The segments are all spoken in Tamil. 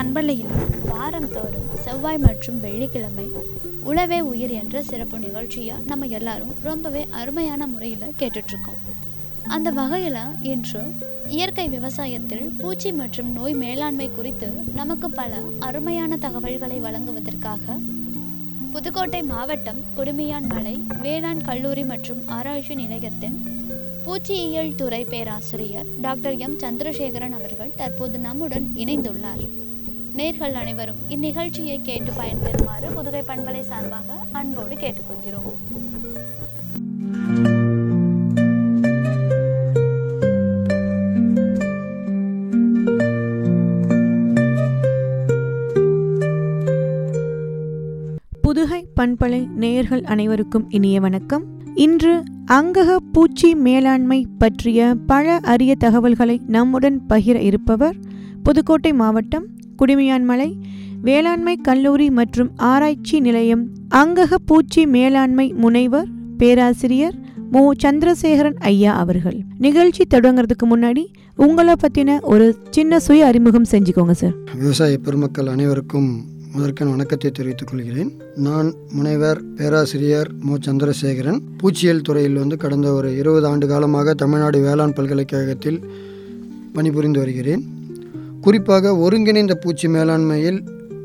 பண்பலையில் வாரந்தோறும் செவ்வாய் மற்றும் வெள்ளிக்கிழமை உழவே உயிர் என்ற சிறப்பு நிகழ்ச்சியை நம்ம எல்லாரும் ரொம்பவே அருமையான முறையில் கேட்டுட்ருக்கோம் அந்த வகையில் இன்று இயற்கை விவசாயத்தில் பூச்சி மற்றும் நோய் மேலாண்மை குறித்து நமக்கு பல அருமையான தகவல்களை வழங்குவதற்காக புதுக்கோட்டை மாவட்டம் குடுமியான் மலை வேளாண் கல்லூரி மற்றும் ஆராய்ச்சி நிலையத்தின் பூச்சியியல் துறை பேராசிரியர் டாக்டர் எம் சந்திரசேகரன் அவர்கள் தற்போது நம்முடன் இணைந்துள்ளார் நேர்கள் அனைவரும் இந்நிகழ்ச்சியை கேட்டு பயன்பெறுமாறு புதுகை பண்பலை சார்பாக அன்போடு கேட்டுக்கொள்கிறோம் புதுகை பண்பலை நேயர்கள் அனைவருக்கும் இனிய வணக்கம் இன்று அங்கக பூச்சி மேலாண்மை பற்றிய பல அரிய தகவல்களை நம்முடன் பகிர இருப்பவர் புதுக்கோட்டை மாவட்டம் குடிமியான்மலை வேளாண்மை கல்லூரி மற்றும் ஆராய்ச்சி நிலையம் அங்கக பூச்சி மேலாண்மை முனைவர் பேராசிரியர் மு சந்திரசேகரன் ஐயா அவர்கள் நிகழ்ச்சி தொடங்குறதுக்கு முன்னாடி உங்களை பற்றின ஒரு சின்ன சுய அறிமுகம் செஞ்சுக்கோங்க சார் விவசாய பெருமக்கள் அனைவருக்கும் முதற்கன் வணக்கத்தை தெரிவித்துக் கொள்கிறேன் நான் முனைவர் பேராசிரியர் மு சந்திரசேகரன் பூச்சியியல் துறையில் வந்து கடந்த ஒரு இருபது ஆண்டு காலமாக தமிழ்நாடு வேளாண் பல்கலைக்கழகத்தில் பணிபுரிந்து வருகிறேன் குறிப்பாக ஒருங்கிணைந்த பூச்சி மேலாண்மையில்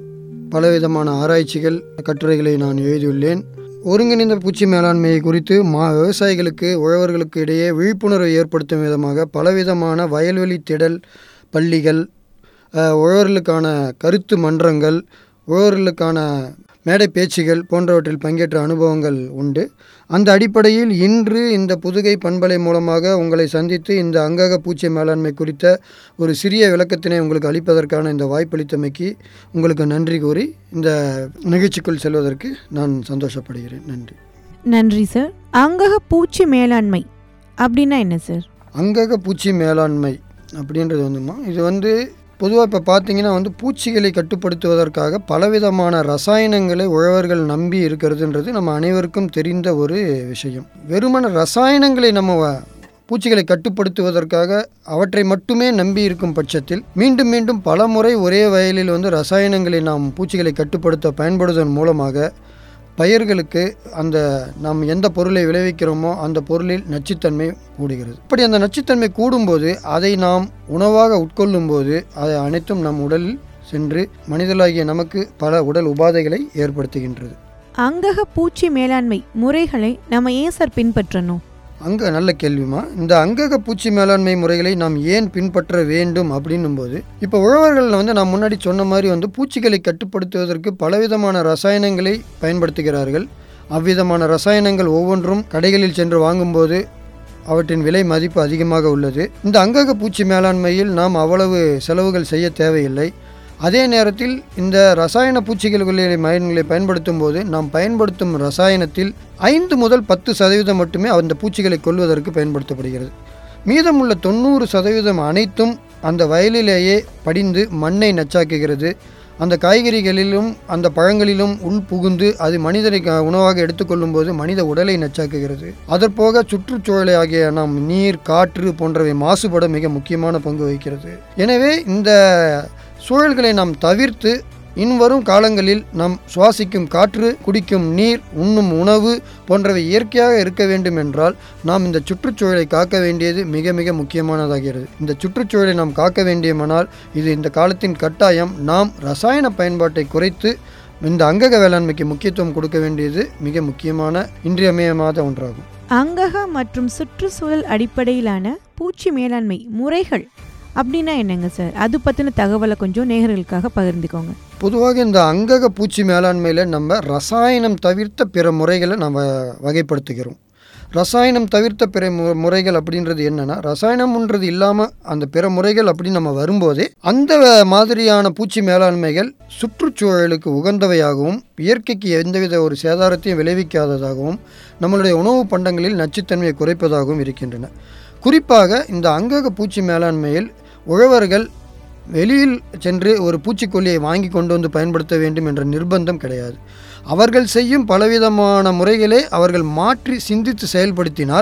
பலவிதமான ஆராய்ச்சிகள் கட்டுரைகளை நான் எழுதியுள்ளேன் ஒருங்கிணைந்த பூச்சி மேலாண்மையை குறித்து மா விவசாயிகளுக்கு உழவர்களுக்கு இடையே விழிப்புணர்வை ஏற்படுத்தும் விதமாக பலவிதமான வயல்வெளி திடல் பள்ளிகள் அஹ், உழவர்களுக்கான கருத்து மன்றங்கள் உழவர்களுக்கான மேடை பேச்சுகள் போன்றவற்றில் பங்கேற்ற அனுபவங்கள் உண்டு அந்த அடிப்படையில் இன்று இந்த புதுகை பண்பலை மூலமாக உங்களை சந்தித்து இந்த அங்கக பூச்சி மேலாண்மை குறித்த ஒரு சிறிய விளக்கத்தினை உங்களுக்கு அளிப்பதற்கான இந்த வாய்ப்பளித்தமைக்கு உங்களுக்கு நன்றி கூறி இந்த நிகழ்ச்சிக்குள் செல்வதற்கு நான் சந்தோஷப்படுகிறேன் நன்றி நன்றி சார் அங்கக பூச்சி மேலாண்மை அப்படின்னா என்ன சார் அங்கக பூச்சி மேலாண்மை அப்படின்றது வந்துமா இது வந்து பொதுவாக இப்போ பார்த்தீங்கன்னா வந்து பூச்சிகளை கட்டுப்படுத்துவதற்காக பலவிதமான ரசாயனங்களை உழவர்கள் நம்பி இருக்கிறதுன்றது நம்ம அனைவருக்கும் தெரிந்த ஒரு விஷயம் வெறுமன ரசாயனங்களை நம்ம வ- பூச்சிகளை கட்டுப்படுத்துவதற்காக அவற்றை மட்டுமே நம்பி இருக்கும் பட்சத்தில் மீண்டும் மீண்டும் பல முறை ஒரே வயலில் வந்து ரசாயனங்களை நாம் பூச்சிகளை கட்டுப்படுத்த பயன்படுவதன் மூலமாக பயிர்களுக்கு அந்த நாம் எந்த பொருளை விளைவிக்கிறோமோ அந்த பொருளில் நச்சுத்தன்மை கூடுகிறது இப்படி அந்த நச்சுத்தன்மை கூடும்போது அதை நாம் உணவாக உட்கொள்ளும்போது அதை அனைத்தும் நம் உடலில் சென்று மனிதர்களாகிய நமக்கு பல உடல் உபாதைகளை ஏற்படுத்துகின்றது அங்கக பூச்சி மேலாண்மை முறைகளை நம்ம ஏன் சார் பின்பற்றணும் அங்க நல்ல கேள்விமா இந்த அங்கக பூச்சி மேலாண்மை முறைகளை நாம் ஏன் பின்பற்ற வேண்டும் அப்படின்னும்போது இப்போ உழவர்கள் வந்து நான் முன்னாடி சொன்ன மாதிரி வந்து பூச்சிகளை கட்டுப்படுத்துவதற்கு பலவிதமான ரசாயனங்களை பயன்படுத்துகிறார்கள் அவ்விதமான ரசாயனங்கள் ஒவ்வொன்றும் கடைகளில் சென்று வாங்கும்போது அவற்றின் விலை மதிப்பு அதிகமாக உள்ளது இந்த அங்கக பூச்சி மேலாண்மையில் நாம் அவ்வளவு செலவுகள் செய்ய தேவையில்லை அதே நேரத்தில் இந்த ரசாயன பூச்சிகளை மயன்களை பயன்படுத்தும் போது நாம் பயன்படுத்தும் ரசாயனத்தில் ஐந்து முதல் பத்து சதவீதம் மட்டுமே அந்த பூச்சிகளை கொல்வதற்கு பயன்படுத்தப்படுகிறது மீதமுள்ள தொண்ணூறு சதவீதம் அனைத்தும் அந்த வயலிலேயே படிந்து மண்ணை நச்சாக்குகிறது அந்த காய்கறிகளிலும் அந்த பழங்களிலும் உள் புகுந்து அது மனிதரை க- உணவாக எடுத்துக்கொள்ளும் போது மனித உடலை நச்சாக்குகிறது அதற்போக சுற்றுச்சூழலை ஆகிய நாம் நீர் காற்று போன்றவை மாசுபட மிக முக்கியமான பங்கு வகிக்கிறது எனவே இந்த சூழல்களை நாம் தவிர்த்து இன்வரும் காலங்களில் நாம் சுவாசிக்கும் காற்று குடிக்கும் நீர் உண்ணும் உணவு போன்றவை இயற்கையாக இருக்க வேண்டும் என்றால் நாம் இந்த சுற்றுச்சூழலை காக்க வேண்டியது மிக மிக முக்கியமானதாகிறது இந்த சுற்றுச்சூழலை நாம் காக்க வேண்டியமானால் இது இந்த காலத்தின் கட்டாயம் நாம் ரசாயன பயன்பாட்டை குறைத்து இந்த அங்கக வேளாண்மைக்கு முக்கியத்துவம் கொடுக்க வேண்டியது மிக முக்கியமான இன்றியமையாத ஒன்றாகும் அங்கக மற்றும் சுற்றுச்சூழல் அடிப்படையிலான பூச்சி மேலாண்மை முறைகள் அப்படின்னா என்னங்க சார் அது பற்றின தகவலை கொஞ்சம் நேயர்களுக்காக பகிர்ந்துக்கோங்க பொதுவாக இந்த அங்கக பூச்சி மேலாண்மையில் நம்ம ரசாயனம் தவிர்த்த பிற முறைகளை நம்ம வகைப்படுத்துகிறோம் ரசாயனம் தவிர்த்த பிற மு- முறைகள் அப்படின்றது என்னன்னா ரசாயனம்ன்றது இல்லாமல் அந்த பிற முறைகள் அப்படின்னு நம்ம வரும்போதே அந்த மாதிரியான பூச்சி மேலாண்மைகள் சுற்றுச்சூழலுக்கு உகந்தவையாகவும் இயற்கைக்கு எந்தவித ஒரு சேதாரத்தையும் விளைவிக்காததாகவும் நம்மளுடைய உணவு பண்டங்களில் நச்சுத்தன்மையை குறைப்பதாகவும் இருக்கின்றன குறிப்பாக இந்த அங்கக பூச்சி மேலாண்மையில் உழவர்கள் வெளியில் சென்று ஒரு பூச்சிக்கொல்லியை வாங்கி கொண்டு வந்து பயன்படுத்த வேண்டும் என்ற நிர்பந்தம் கிடையாது அவர்கள் செய்யும் பலவிதமான முறைகளை அவர்கள் மாற்றி சிந்தித்து செயல்படுத்தினால்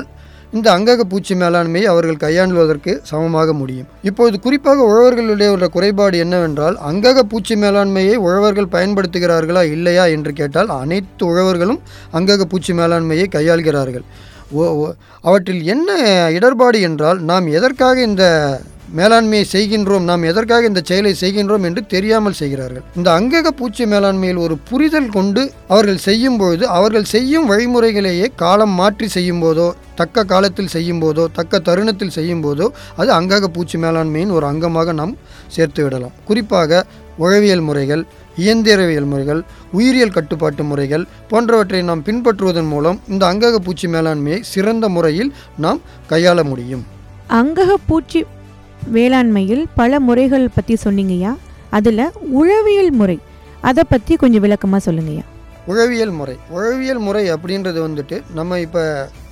இந்த அங்கக பூச்சி மேலாண்மையை அவர்கள் கையாளுவதற்கு சமமாக முடியும் இப்பொழுது குறிப்பாக உழவர்களுடைய ஒரு குறைபாடு என்னவென்றால் அங்கக பூச்சி மேலாண்மையை உழவர்கள் பயன்படுத்துகிறார்களா இல்லையா என்று கேட்டால் அனைத்து உழவர்களும் அங்கக பூச்சி மேலாண்மையை கையாள்கிறார்கள் ஓ- ஓ- அவற்றில் என்ன இடர்பாடு என்றால் நாம் எதற்காக இந்த மேலாண்மையை செய்கின்றோம் நாம் எதற்காக இந்த செயலை செய்கின்றோம் என்று தெரியாமல் செய்கிறார்கள் இந்த அங்கக பூச்சி மேலாண்மையில் ஒரு புரிதல் கொண்டு அவர்கள் செய்யும் பொழுது அவர்கள் செய்யும் வழிமுறைகளையே காலம் மாற்றி செய்யும் போதோ தக்க காலத்தில் செய்யும் போதோ தக்க தருணத்தில் செய்யும் போதோ அது அங்கக பூச்சி மேலாண்மையின் ஒரு அங்கமாக நாம் சேர்த்து விடலாம் குறிப்பாக உழவியல் முறைகள் இயந்திரவியல் முறைகள் உயிரியல் கட்டுப்பாட்டு முறைகள் போன்றவற்றை நாம் பின்பற்றுவதன் மூலம் இந்த அங்கக பூச்சி மேலாண்மையை சிறந்த முறையில் நாம் கையாள முடியும் அங்கக பூச்சி வேளாண்மையில் பல முறைகள் பற்றி சொன்னீங்கய்யா அதில் உழவியல் முறை அதை பற்றி கொஞ்சம் விளக்கமாக சொல்லுங்கய்யா உழவியல் முறை உழவியல் முறை அப்படின்றது வந்துட்டு நம்ம இப்போ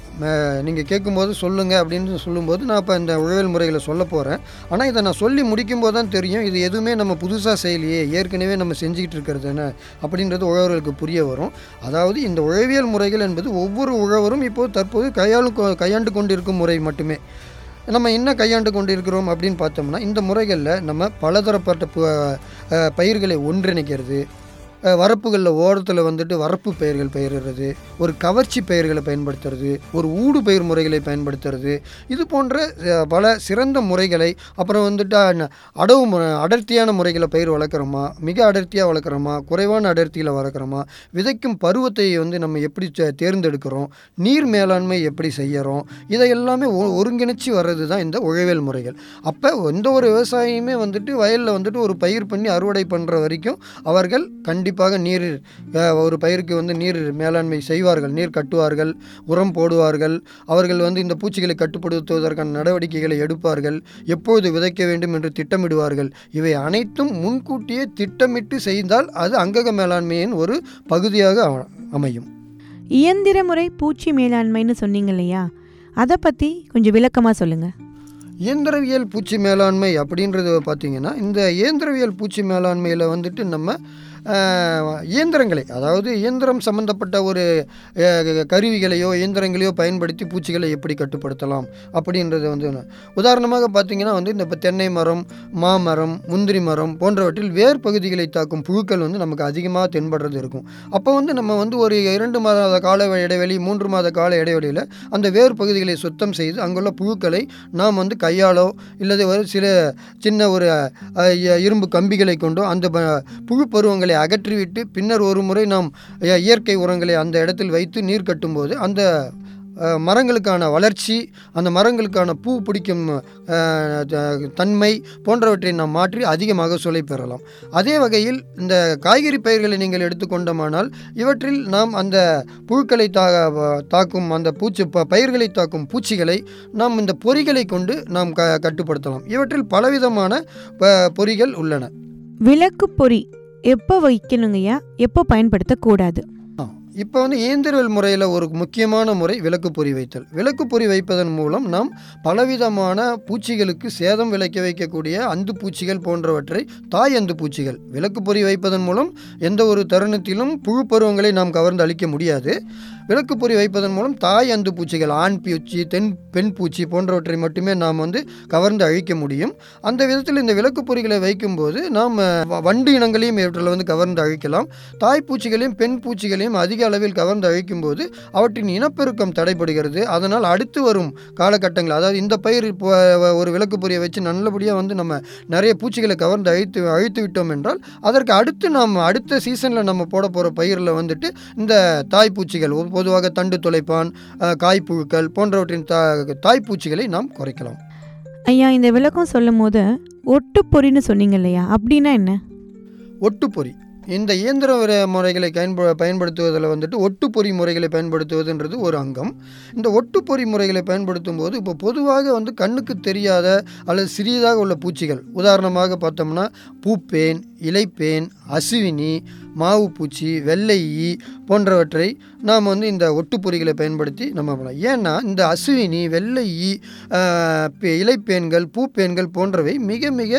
நீங்கள் கேட்கும்போது சொல்லுங்கள் அப்படின்னு சொல்லும்போது நான் இப்போ இந்த உழவியல் முறைகளை சொல்ல போகிறேன் ஆனால் இதை நான் சொல்லி முடிக்கும்போது தான் தெரியும் இது எதுவுமே நம்ம புதுசாக செய்யலையே ஏற்கனவே நம்ம செஞ்சுக்கிட்டு இருக்கிறது என்ன அப்படின்றது உழவர்களுக்கு புரிய வரும் அதாவது இந்த உழவியல் முறைகள் என்பது ஒவ்வொரு உழவரும் இப்போது தற்போது கையாளு கையாண்டு கொண்டிருக்கும் முறை மட்டுமே நம்ம என்ன கையாண்டு கொண்டு இருக்கிறோம் அப்படின்னு பார்த்தோம்னா இந்த முறைகளில் நம்ம பலதரப்பட்ட ப- அஹ் பயிர்களை ஒன்றிணைக்கிறது அஹ் வரப்புகளில் ஓரத்தில் வந்துட்டு வரப்பு பயிர்கள் பயிரிடுறது ஒரு கவர்ச்சி பயிர்களை பயன்படுத்துறது ஒரு ஊடு பயிர் முறைகளை பயன்படுத்துறது இது போன்ற அஹ், பல சிறந்த முறைகளை அப்புறம் வந்துட்டு அஹ், அடவு முறை அடர்த்தியான முறைகளை பயிர் வளர்க்குறோமா மிக அடர்த்தியாக வளர்க்குறோமா குறைவான அடர்த்தியில் வளர்க்குறோமா விதைக்கும் பருவத்தை வந்து நம்ம எப்படி தே- தேர்ந்தெடுக்கிறோம் நீர் மேலாண்மை எப்படி செய்யறோம் இதை எல்லாமே ஒ- ஒருங்கிணைச்சு வர்றது தான் இந்த உழவியல் முறைகள் அப்போ எந்த ஒரு விவசாயியுமே வந்துட்டு வயலில் வந்துட்டு ஒரு பயிர் பண்ணி அறுவடை பண்ணுற வரைக்கும் அவர்கள் கண்டிப்பாக நீர் அஹ், ஒரு பயிருக்கு வந்து நீர் மேலாண்மை செய்வார்கள் நீர் கட்டுவார்கள் உரம் போடுவார்கள் அவர்கள் வந்து இந்த பூச்சிகளை கட்டுப்படுத்துவதற்கான நடவடிக்கைகளை எடுப்பார்கள் எப்பொழுது விதைக்க வேண்டும் என்று திட்டமிடுவார்கள் இவை அனைத்தும் முன்கூட்டியே திட்டமிட்டு செய்தால் அது அங்கக மேலாண்மையின் ஒரு பகுதியாக அ- அமையும் இயந்திர முறை பூச்சி மேலாண்மைன்னு சொன்னீங்க இல்லையா அதை பற்றி கொஞ்சம் விளக்கமாக சொல்லுங்கள் இயந்திரவியல் பூச்சி மேலாண்மை அப்படின்றது பார்த்தீங்கன்னா இந்த இயந்திரவியல் பூச்சி மேலாண்மையில் வந்துட்டு நம்ம ஆஹ், இயந்திரங்களை அதாவது இயந்திரம் சம்பந்தப்பட்ட ஒரு அஹ், கருவிகளையோ இயந்திரங்களையோ பயன்படுத்தி பூச்சிகளை எப்படி கட்டுப்படுத்தலாம் அப்படின்றது வந்து ஒண்ணு. உதாரணமாக பார்த்தீங்கன்னா வந்து இந்த இப்போ தென்னை மரம் மாமரம் முந்திரி மரம் போன்றவற்றில் வேர் பகுதிகளை தாக்கும் புழுக்கள் வந்து நமக்கு அதிகமாக தென்படுறது இருக்கும் அப்போ வந்து நம்ம வந்து ஒரு இரண்டு மாத கால இடைவெளி மூன்று மாத கால இடைவெளியில் அந்த வேர் பகுதிகளை சுத்தம் செய்து அங்குள்ள புழுக்களை நாம் வந்து கையாலோ இல்லது ஒரு சில சின்ன ஒரு அஹ், இ- இரும்பு கம்பிகளை கொண்டோ அந்த ப- புழு பருவங்களை அகற்றிவிட்டு பின்னர் ஒரு முறை நாம் அஹ், இயற்கை உரங்களை அந்த இடத்தில் வைத்து நீர் கட்டும்போது அந்த அஹ், மரங்களுக்கான வளர்ச்சி அந்த மரங்களுக்கான பூ பிடிக்கும் அஹ், த- தன்மை போன்றவற்றை நாம் மாற்றி அதிக மகசூலை பெறலாம் அதே வகையில் இந்த காய்கறி பயிர்களை நீங்கள் எடுத்துக்கொண்டோமானால் இவற்றில் நாம் அந்த புழுக்களை தா தாக்கும் அந்த பூச்சி ப- பயிர்களை தாக்கும் பூச்சிகளை நாம் இந்த பொறிகளை கொண்டு நாம் க கட்டுப்படுத்தலாம் இவற்றில் பலவிதமான ப- பொறிகள் உள்ளன விளக்கு பொறி எப்போ வைக்கணுங்கய்யா எப்போ பயன்படுத்தக்கூடாது இப்போ வந்து இயந்திரவியல் முறையில் ஒரு முக்கியமான முறை விளக்கு பொறி வைத்தல் விளக்கு பொறி வைப்பதன் மூலம் நாம் பலவிதமான பூச்சிகளுக்கு சேதம் விளைக்க வைக்கக்கூடிய அந்து பூச்சிகள் போன்றவற்றை தாய் அந்து பூச்சிகள் விளக்கு பொறி வைப்பதன் மூலம் எந்த ஒரு தருணத்திலும் புழு பருவங்களை நாம் கவர்ந்து அழிக்க முடியாது விளக்கு பொறி வைப்பதன் மூலம் தாய் அந்து பூச்சிகள் ஆண் பூச்சி தென் பெண் பூச்சி போன்றவற்றை மட்டுமே நாம் வந்து கவர்ந்து அழிக்க முடியும் அந்த விதத்தில் இந்த விளக்கு பொறிகளை வைக்கும்போது நாம் வ- வண்டு இனங்களையும் இவற்றில் வந்து கவர்ந்து அழிக்கலாம் தாய் பூச்சிகளையும் பெண் பூச்சிகளையும் அதிக அளவில் கவர்ந்து அழிக்கும்போது அவற்றின் இனப்பெருக்கம் தடைபடுகிறது அதனால் அடுத்து வரும் காலகட்டங்கள் அதாவது இந்த பயிர் இப்போ ஒரு விளக்கு பொறியை வச்சு நல்லபடியாக வந்து நம்ம நிறைய பூச்சிகளை கவர்ந்து அழித்து அழித்து விட்டோம் என்றால் அதற்கு அடுத்து நாம் அடுத்த சீசனில் நம்ம போட போகிற பயிரில் வந்துட்டு இந்த தாய் பூச்சிகள் பொ- பொதுவாக தண்டு துளைப்பான் அஹ், காய்ப்புழுக்கள் போன்றவற்றின் தா தாய்ப்பூச்சிகளை நாம் குறைக்கலாம் ஐயா இந்த விளக்கம் சொல்லும் போது ஒட்டுப்பொறின்னு சொன்னீங்க இல்லையா அப்படின்னா என்ன ஒட்டுப்பொறி இந்த இயந்திர வர- முறைகளை பயன்ப பயன்படுத்துவதில் வந்துட்டு ஒட்டுப்பொறி முறைகளை பயன்படுத்துவதுன்றது ஒரு அங்கம் இந்த ஒட்டுப்பொறி முறைகளை பயன்படுத்தும் போது இப்போ பொதுவாக வந்து கண்ணுக்கு தெரியாத அல்லது சிறியதாக உள்ள பூச்சிகள் உதாரணமாக பார்த்தோம்னா பூப்பேன் இலைப்பேன் அசுவினி மாவு பூச்சி வெள்ளை ஈ போன்றவற்றை நாம் வந்து இந்த ஒட்டுப்பொறிகளை பயன்படுத்தி நம்ம பண்ணலாம் ஏன்னா இந்த அசுவினி வெள்ளை ஈ ஆஹ், பே- இலைப்பேன்கள் பூப்பேன்கள் போன்றவை மிக மிக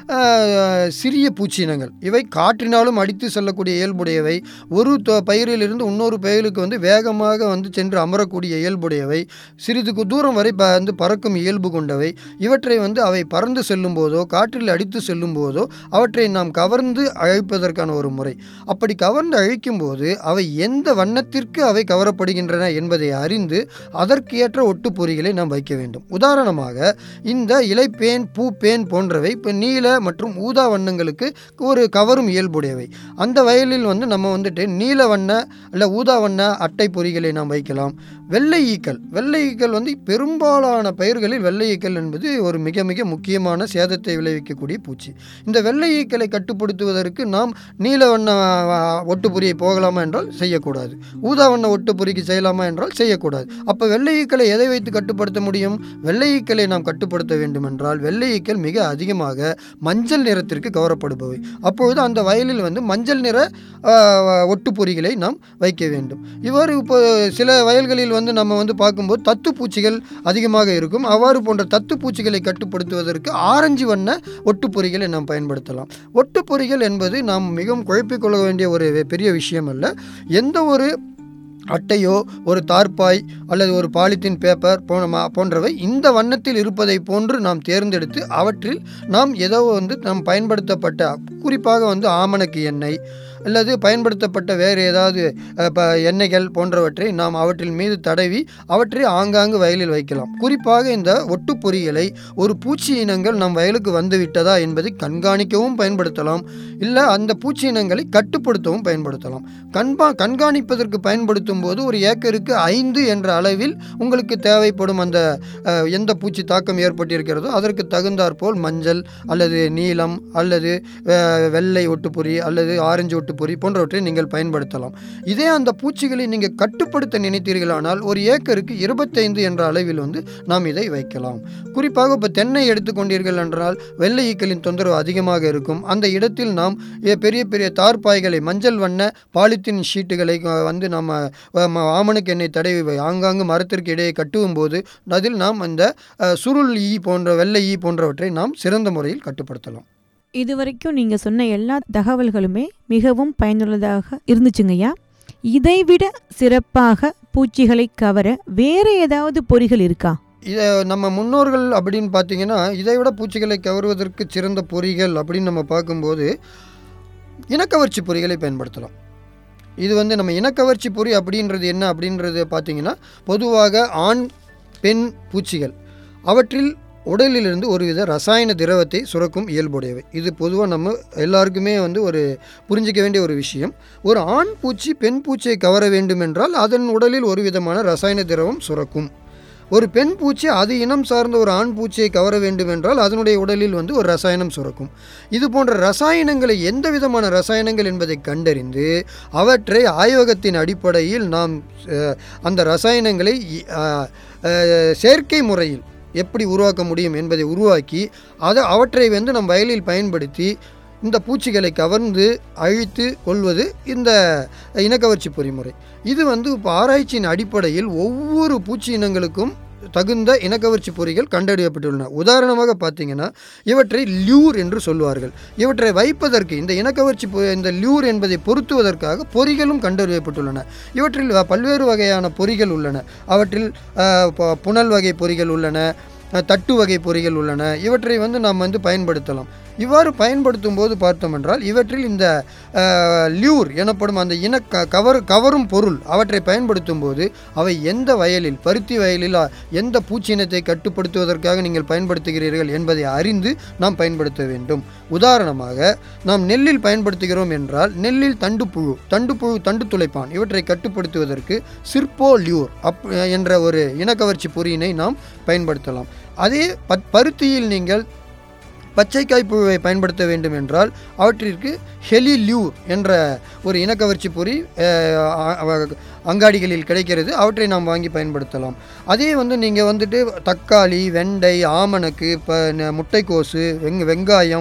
ஆஹ், சிறிய பூச்சினங்கள் இவை காற்றினாலும் அடித்து செல்லக்கூடிய இயல்புடையவை ஒரு தொ- பயிரிலிருந்து இன்னொரு பயிருக்கு வந்து வேகமாக வந்து சென்று அமரக்கூடிய இயல்புடையவை சிறிது கு- தூரம் வரை ப வந்து பறக்கும் இயல்பு கொண்டவை இவற்றை வந்து அவை பறந்து செல்லும் போதோ காற்றில் அடித்து செல்லும் போதோ அவற்றை நாம் கவர்ந்து அழிப்பதற்கான ஒரு முறை அப்படி கவர்ந்து அழிக்கும் போது அவை எந்த வண்ணத்திற்கு அவை கவரப்படுகின்றன என்பதை அறிந்து அதற்கு ஏற்ற ஒட்டுப்பொறிகளை நாம் வைக்க வேண்டும் உதாரணமாக இந்த இலைப்பேன் பூப்பேன் போன்றவை இப்போ நீல மற்றும் ஊதா வண்ணங்களுக்கு ஒரு கவரும் இயல்புடையவை அந்த வயலில் வந்து நம்ம வந்துட்டு நீல வண்ண இல்லை ஊதா வண்ண அட்டை பொறிகளை நாம் வைக்கலாம் வெள்ளை ஈக்கள் வெள்ளை ஈக்கள் வந்து பெரும்பாலான பயிர்களில் வெள்ளை ஈக்கள் என்பது ஒரு மிக மிக முக்கியமான சேதத்தை விளைவிக்கக்கூடிய பூச்சி இந்த வெள்ளை ஈக்களை கட்டுப்படுத்துவதற்கு நாம் நீல வண்ண ஆ, ஒட்டுப்பொறியை போகலாமா என்றால் செய்யக்கூடாது ஊதா வண்ண ஒட்டுப்பொறிக்கு செய்யலாமா என்றால் செய்யக்கூடாது அப்போ வெள்ளை ஈக்களை எதை வைத்து கட்டுப்படுத்த முடியும் வெள்ளை ஈக்களை நாம் கட்டுப்படுத்த வேண்டும் என்றால் வெள்ளை ஈக்கள் மிக அதிகமாக மஞ்சள் நிறத்திற்கு கவரப்படுபவை அப்பொழுது அந்த வயலில் வந்து மஞ்சள் நிற ஆ, ஒட்டுப்பொறிகளை நாம் வைக்க வேண்டும் இவ்வாறு இப்போ சில வயல்களில் வந்து நம்ம வந்து பார்க்கும்போது தத்து பூச்சிகள் அதிகமாக இருக்கும் அவ்வாறு போன்ற தத்து பூச்சிகளை கட்டுப்படுத்துவதற்கு ஆரஞ்சு வண்ண ஒட்டுப்பொறிகளை நாம் பயன்படுத்தலாம் ஒட்டுப்பொறிகள் என்பது நாம் மிகவும் குழப்பிக்கொள்ள வேண்டிய ஒரு பெரிய விஷயம் அல்ல எந்த ஒரு அட்டையோ ஒரு தார்பாய் அல்லது ஒரு பாலித்தீன் பேப்பர் போன மா- போன்றவை இந்த வண்ணத்தில் இருப்பதை போன்று நாம் தேர்ந்தெடுத்து அவற்றில் நாம் ஏதோ வந்து நாம் பயன்படுத்தப்பட்ட குறிப்பாக வந்து ஆமணக்கு எண்ணெய் அல்லது பயன்படுத்தப்பட்ட வேறு ஏதாவது அஹ், ப எண்ணெய்கள் போன்றவற்றை நாம் அவற்றின் மீது தடவி அவற்றை ஆங்காங்கு வயலில் வைக்கலாம் குறிப்பாக இந்த ஒட்டுப்பொறிகளை ஒரு பூச்சி இனங்கள் நம் வயலுக்கு வந்து விட்டதா என்பதை கண்காணிக்கவும் பயன்படுத்தலாம் இல்லை அந்த பூச்சி இனங்களை கட்டுப்படுத்தவும் பயன்படுத்தலாம் கண்பா கண்காணிப்பதற்கு பயன்படுத்தும் போது ஒரு ஏக்கருக்கு ஐந்து என்ற அளவில் உங்களுக்கு தேவைப்படும் அந்த அஹ், எந்த பூச்சி தாக்கம் ஏற்பட்டிருக்கிறதோ அதற்கு தகுந்தாற்போல் மஞ்சள் அல்லது நீலம் அல்லது அஹ், வெள்ளை ஒட்டுப்பொறி அல்லது ஆரஞ்சு ஒட்டுப்பொறி போன்றவற்றை நீங்கள் பயன்படுத்தலாம் இதே அந்த பூச்சிகளை நீங்கள் கட்டுப்படுத்த நினைத்தீர்களானால் ஒரு ஏக்கருக்கு இருபத்தைந்து என்ற அளவில் வந்து நாம் இதை வைக்கலாம் குறிப்பாக இப்போ தென்னை எடுத்துக்கொண்டீர்கள் என்றால் வெள்ளை ஈக்களின் தொந்தரவு அதிகமாக இருக்கும் அந்த இடத்தில் நாம் எ- பெரிய பெரிய தார்பாய்களை மஞ்சள் வண்ண பாலித்தீன் ஷீட்டுகளை அஹ், வந்து நம்ம அஹ், ம- ஆமணக்கு எண்ணெய் தடவி வை- ஆங்காங்கு மரத்திற்கு இடையே கட்டுவும் போது அதில் நாம் அந்த அஹ், சுருள் ஈ போன்ற வெள்ளை ஈ போன்றவற்றை நாம் சிறந்த முறையில் கட்டுப்படுத்தலாம் இதுவரைக்கும் நீங்கள் சொன்ன எல்லா தகவல்களுமே மிகவும் பயனுள்ளதாக இருந்துச்சுங்கய்யா இதைவிட சிறப்பாக பூச்சிகளை கவர வேற ஏதாவது பொறிகள் இருக்கா இதை நம்ம முன்னோர்கள் அப்படின்னு பார்த்தீங்கன்னா இதை விட பூச்சிகளை கவருவதற்கு சிறந்த பொறிகள் அப்படின்னு நம்ம பார்க்கும்போது இனக்கவர்ச்சி பொறிகளை பயன்படுத்தலாம் இது வந்து நம்ம இனக்கவர்ச்சி பொறி அப்படின்றது என்ன அப்படின்றது பார்த்தீங்கன்னா பொதுவாக ஆண் பெண் பூச்சிகள் அவற்றில் உடலிலிருந்து ஒருவித ரசாயன திரவத்தை சுரக்கும் இயல்புடையவை இது பொதுவாக நம்ம எல்லாருக்குமே வந்து ஒரு புரிஞ்சிக்க வேண்டிய ஒரு விஷயம் ஒரு ஆண் பூச்சி பெண் பூச்சியை கவர வேண்டும் என்றால் அதன் உடலில் ஒரு விதமான ரசாயன திரவம் சுரக்கும் ஒரு பெண் பூச்சி அது இனம் சார்ந்த ஒரு ஆண் பூச்சியை கவர வேண்டும் என்றால் அதனுடைய உடலில் வந்து ஒரு ரசாயனம் சுரக்கும் இது போன்ற ரசாயனங்களை எந்த விதமான ரசாயனங்கள் என்பதை கண்டறிந்து அவற்றை ஆய்வகத்தின் அடிப்படையில் நாம் அஹ், அந்த ரசாயனங்களை இ- அஹ், அஹ், செயற்கை முறையில் எப்படி உருவாக்க முடியும் என்பதை உருவாக்கி அதை அவற்றை வந்து நம் வயலில் பயன்படுத்தி இந்த பூச்சிகளை கவர்ந்து அழித்து கொள்வது இந்த இனக்கவர்ச்சி பொறிமுறை இது வந்து இப்போ ஆராய்ச்சியின் அடிப்படையில் ஒவ்வொரு பூச்சி இனங்களுக்கும் தகுந்த இனக்கவர்ச்சி பொறிகள் கண்டறியப்பட்டுள்ளன உதாரணமாக பார்த்தீங்கன்னா இவற்றை லியூர் என்று சொல்வார்கள் இவற்றை வைப்பதற்கு இந்த இனக்கவர்ச்சி பொ- இந்த லியூர் என்பதை பொருத்துவதற்காக பொறிகளும் கண்டறியப்பட்டுள்ளன இவற்றில் வ- பல்வேறு வகையான பொறிகள் உள்ளன அவற்றில் அஹ், ப- புனல் வகை பொறிகள் உள்ளன அஹ், தட்டு வகை பொறிகள் உள்ளன இவற்றை வந்து நாம் வந்து பயன்படுத்தலாம் இவ்வாறு பயன்படுத்தும் போது பார்த்தோம் என்றால் இவற்றில் இந்த அஹ், லியூர் எனப்படும் அந்த இன க கவர் கவரும் பொருள் அவற்றை பயன்படுத்தும் போது அவை எந்த வயலில் பருத்தி வயலில் அ, எந்த பூச்சினத்தை கட்டுப்படுத்துவதற்காக நீங்கள் பயன்படுத்துகிறீர்கள் என்பதை அறிந்து நாம் பயன்படுத்த வேண்டும் உதாரணமாக நாம் நெல்லில் பயன்படுத்துகிறோம் என்றால் நெல்லில் தண்டுப்புழு தண்டுப்புழு தண்டு துளைப்பான் இவற்றை கட்டுப்படுத்துவதற்கு சிற்போ லியூர் அப் என்ற ஒரு இனக்கவர்ச்சி பொறியினை நாம் பயன்படுத்தலாம் அதே பத் பருத்தியில் நீங்கள் பச்சைக்காய் புழுவை பயன்படுத்த வேண்டும் என்றால் அவற்றிற்கு ஹெலிலியூர் என்ற ஒரு இனக்கவர்ச்சி பொறி அஹ், அ- அ- அங்காடிகளில் கிடைக்கிறது அவற்றை நாம் வாங்கி பயன்படுத்தலாம் அதே வந்து நீங்கள் வந்துட்டு தக்காளி வெண்டை ஆமணக்கு இப்போ முட்டைக்கோசு வெங் வெங்காயம்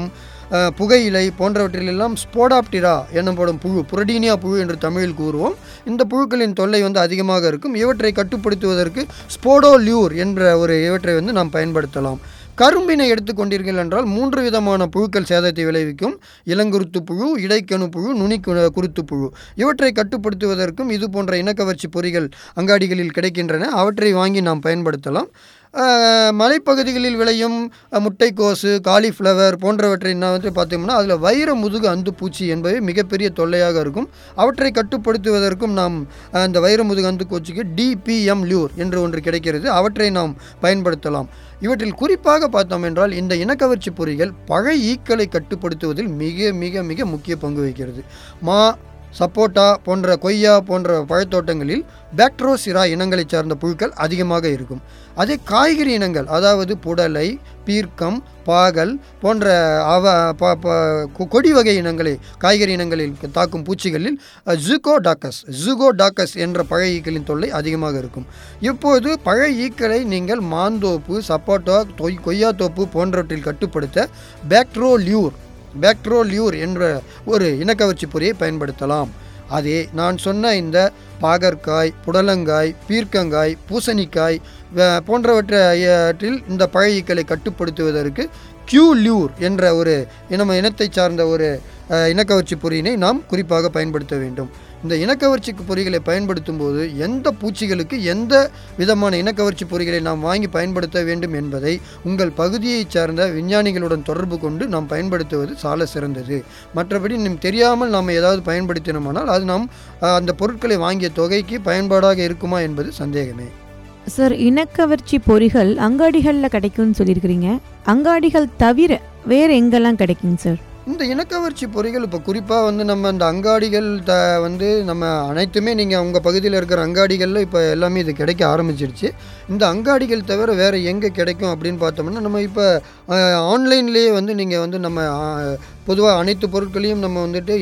அஹ், புகையிலை போன்றவற்றிலெல்லாம் ஸ்போடாப்டிரா எனப்படும் புழு புரடீனியா புழு என்று தமிழில் கூறுவோம் இந்த புழுக்களின் தொல்லை வந்து அதிகமாக இருக்கும் இவற்றை கட்டுப்படுத்துவதற்கு ஸ்போடோலியூர் என்ற ஒரு இவற்றை வந்து நாம் பயன்படுத்தலாம் கரும்பினை எடுத்துக்கொண்டீர்கள் என்றால் மூன்று விதமான புழுக்கள் சேதத்தை விளைவிக்கும் இளங்குருத்து புழு இடைக்கணு புழு நுனி கு- குருத்து புழு இவற்றை கட்டுப்படுத்துவதற்கும் இது போன்ற இனக்கவர்ச்சி பொறிகள் அங்காடிகளில் கிடைக்கின்றன அவற்றை வாங்கி நாம் பயன்படுத்தலாம் அஹ், மலைப்பகுதிகளில் விளையும் அஹ், முட்டைக்கோசு காலிஃப்ளவர் போன்றவற்றை நான் வந்து பார்த்தோம்னா அதில் வைர முதுகு அந்து பூச்சி என்பவை மிகப்பெரிய தொல்லையாக இருக்கும் அவற்றை கட்டுப்படுத்துவதற்கும் நாம் அஹ், அந்த வைர முதுகு அந்து பூச்சிக்கு டிபிஎம் லியூர் என்று ஒன்று கிடைக்கிறது அவற்றை நாம் பயன்படுத்தலாம் இவற்றில் குறிப்பாக பார்த்தோம் என்றால் இந்த இனக்கவர்ச்சி பொறிகள் பழ ஈக்களை கட்டுப்படுத்துவதில் மிக மிக மிக முக்கிய பங்கு வகிக்கிறது மா சப்போட்டா போன்ற கொய்யா போன்ற பழத்தோட்டங்களில் பேக்ட்ரோசிரா இனங்களைச் சார்ந்த புழுக்கள் அதிகமாக இருக்கும் அதே காய்கறி இனங்கள் அதாவது புடலை பீர்க்கம் பாகல் போன்ற அவ ப ப கொ- கொடி வகை இனங்களை காய்கறி இனங்களில் தாக்கும் பூச்சிகளில் ஜூகோ டாக்கஸ் ஜூகோ டாக்கஸ் என்ற பழ ஈக்களின் தொல்லை அதிகமாக இருக்கும் இப்போது பழ ஈக்களை நீங்கள் மாந்தோப்பு சப்போட்டா தொய் கொய்யா தோப்பு போன்றவற்றில் கட்டுப்படுத்த பேக்ட்ரோலியூர் பேக்ட்ரோலியூர் என்ற ஒரு இனக்கவர்ச்சி பொறியை பயன்படுத்தலாம் அதே நான் சொன்ன இந்த பாகற்காய் புடலங்காய் பீர்க்கங்காய் பூசணிக்காய் வ- போன்றவற்றில் இந்த பழையீக்களை கட்டுப்படுத்துவதற்கு கியூலியூர் என்ற ஒரு இனம் இனத்தைச் சார்ந்த ஒரு அஹ், இனக்கவர்ச்சி பொறியினை நாம் குறிப்பாக பயன்படுத்த வேண்டும் இந்த இனக்கவர்ச்சி பொறிகளை பயன்படுத்தும் போது எந்த பூச்சிகளுக்கு எந்த விதமான இனக்கவர்ச்சி பொறிகளை நாம் வாங்கி பயன்படுத்த வேண்டும் என்பதை உங்கள் பகுதியைச் சார்ந்த விஞ்ஞானிகளுடன் தொடர்பு கொண்டு நாம் பயன்படுத்துவது சால சிறந்தது மற்றபடி நம் தெரியாமல் நாம் ஏதாவது பயன்படுத்தினோமானால் அது நாம் அஹ், அந்த பொருட்களை வாங்கிய தொகைக்கு பயன்பாடாக இருக்குமா என்பது சந்தேகமே சார் இனக்கவர்ச்சி பொறிகள் அங்காடிகளில் கிடைக்கும்னு சொல்லியிருக்கிறீங்க அங்காடிகள் தவிர வேறு எங்கெல்லாம் கிடைக்குங்க சார் இந்த இனக்கவர்ச்சி பொறிகள் இப்போ குறிப்பாக வந்து நம்ம அந்த அங்காடிகள் த வந்து நம்ம அனைத்துமே நீங்கள் உங்கள் பகுதியில் இருக்கிற அங்காடிகளில் இப்போ எல்லாமே இது கிடைக்க ஆரம்பிச்சிருச்சு இந்த அங்காடிகள் தவிர வேறு எங்கே கிடைக்கும் அப்படின்னு பார்த்தோம்னா நம்ம இப்போ ஆன்லைன்லேயே வந்து நீங்கள் வந்து நம்ம பொதுவாக அனைத்து பொருட்களையும் நம்ம வந்துட்டு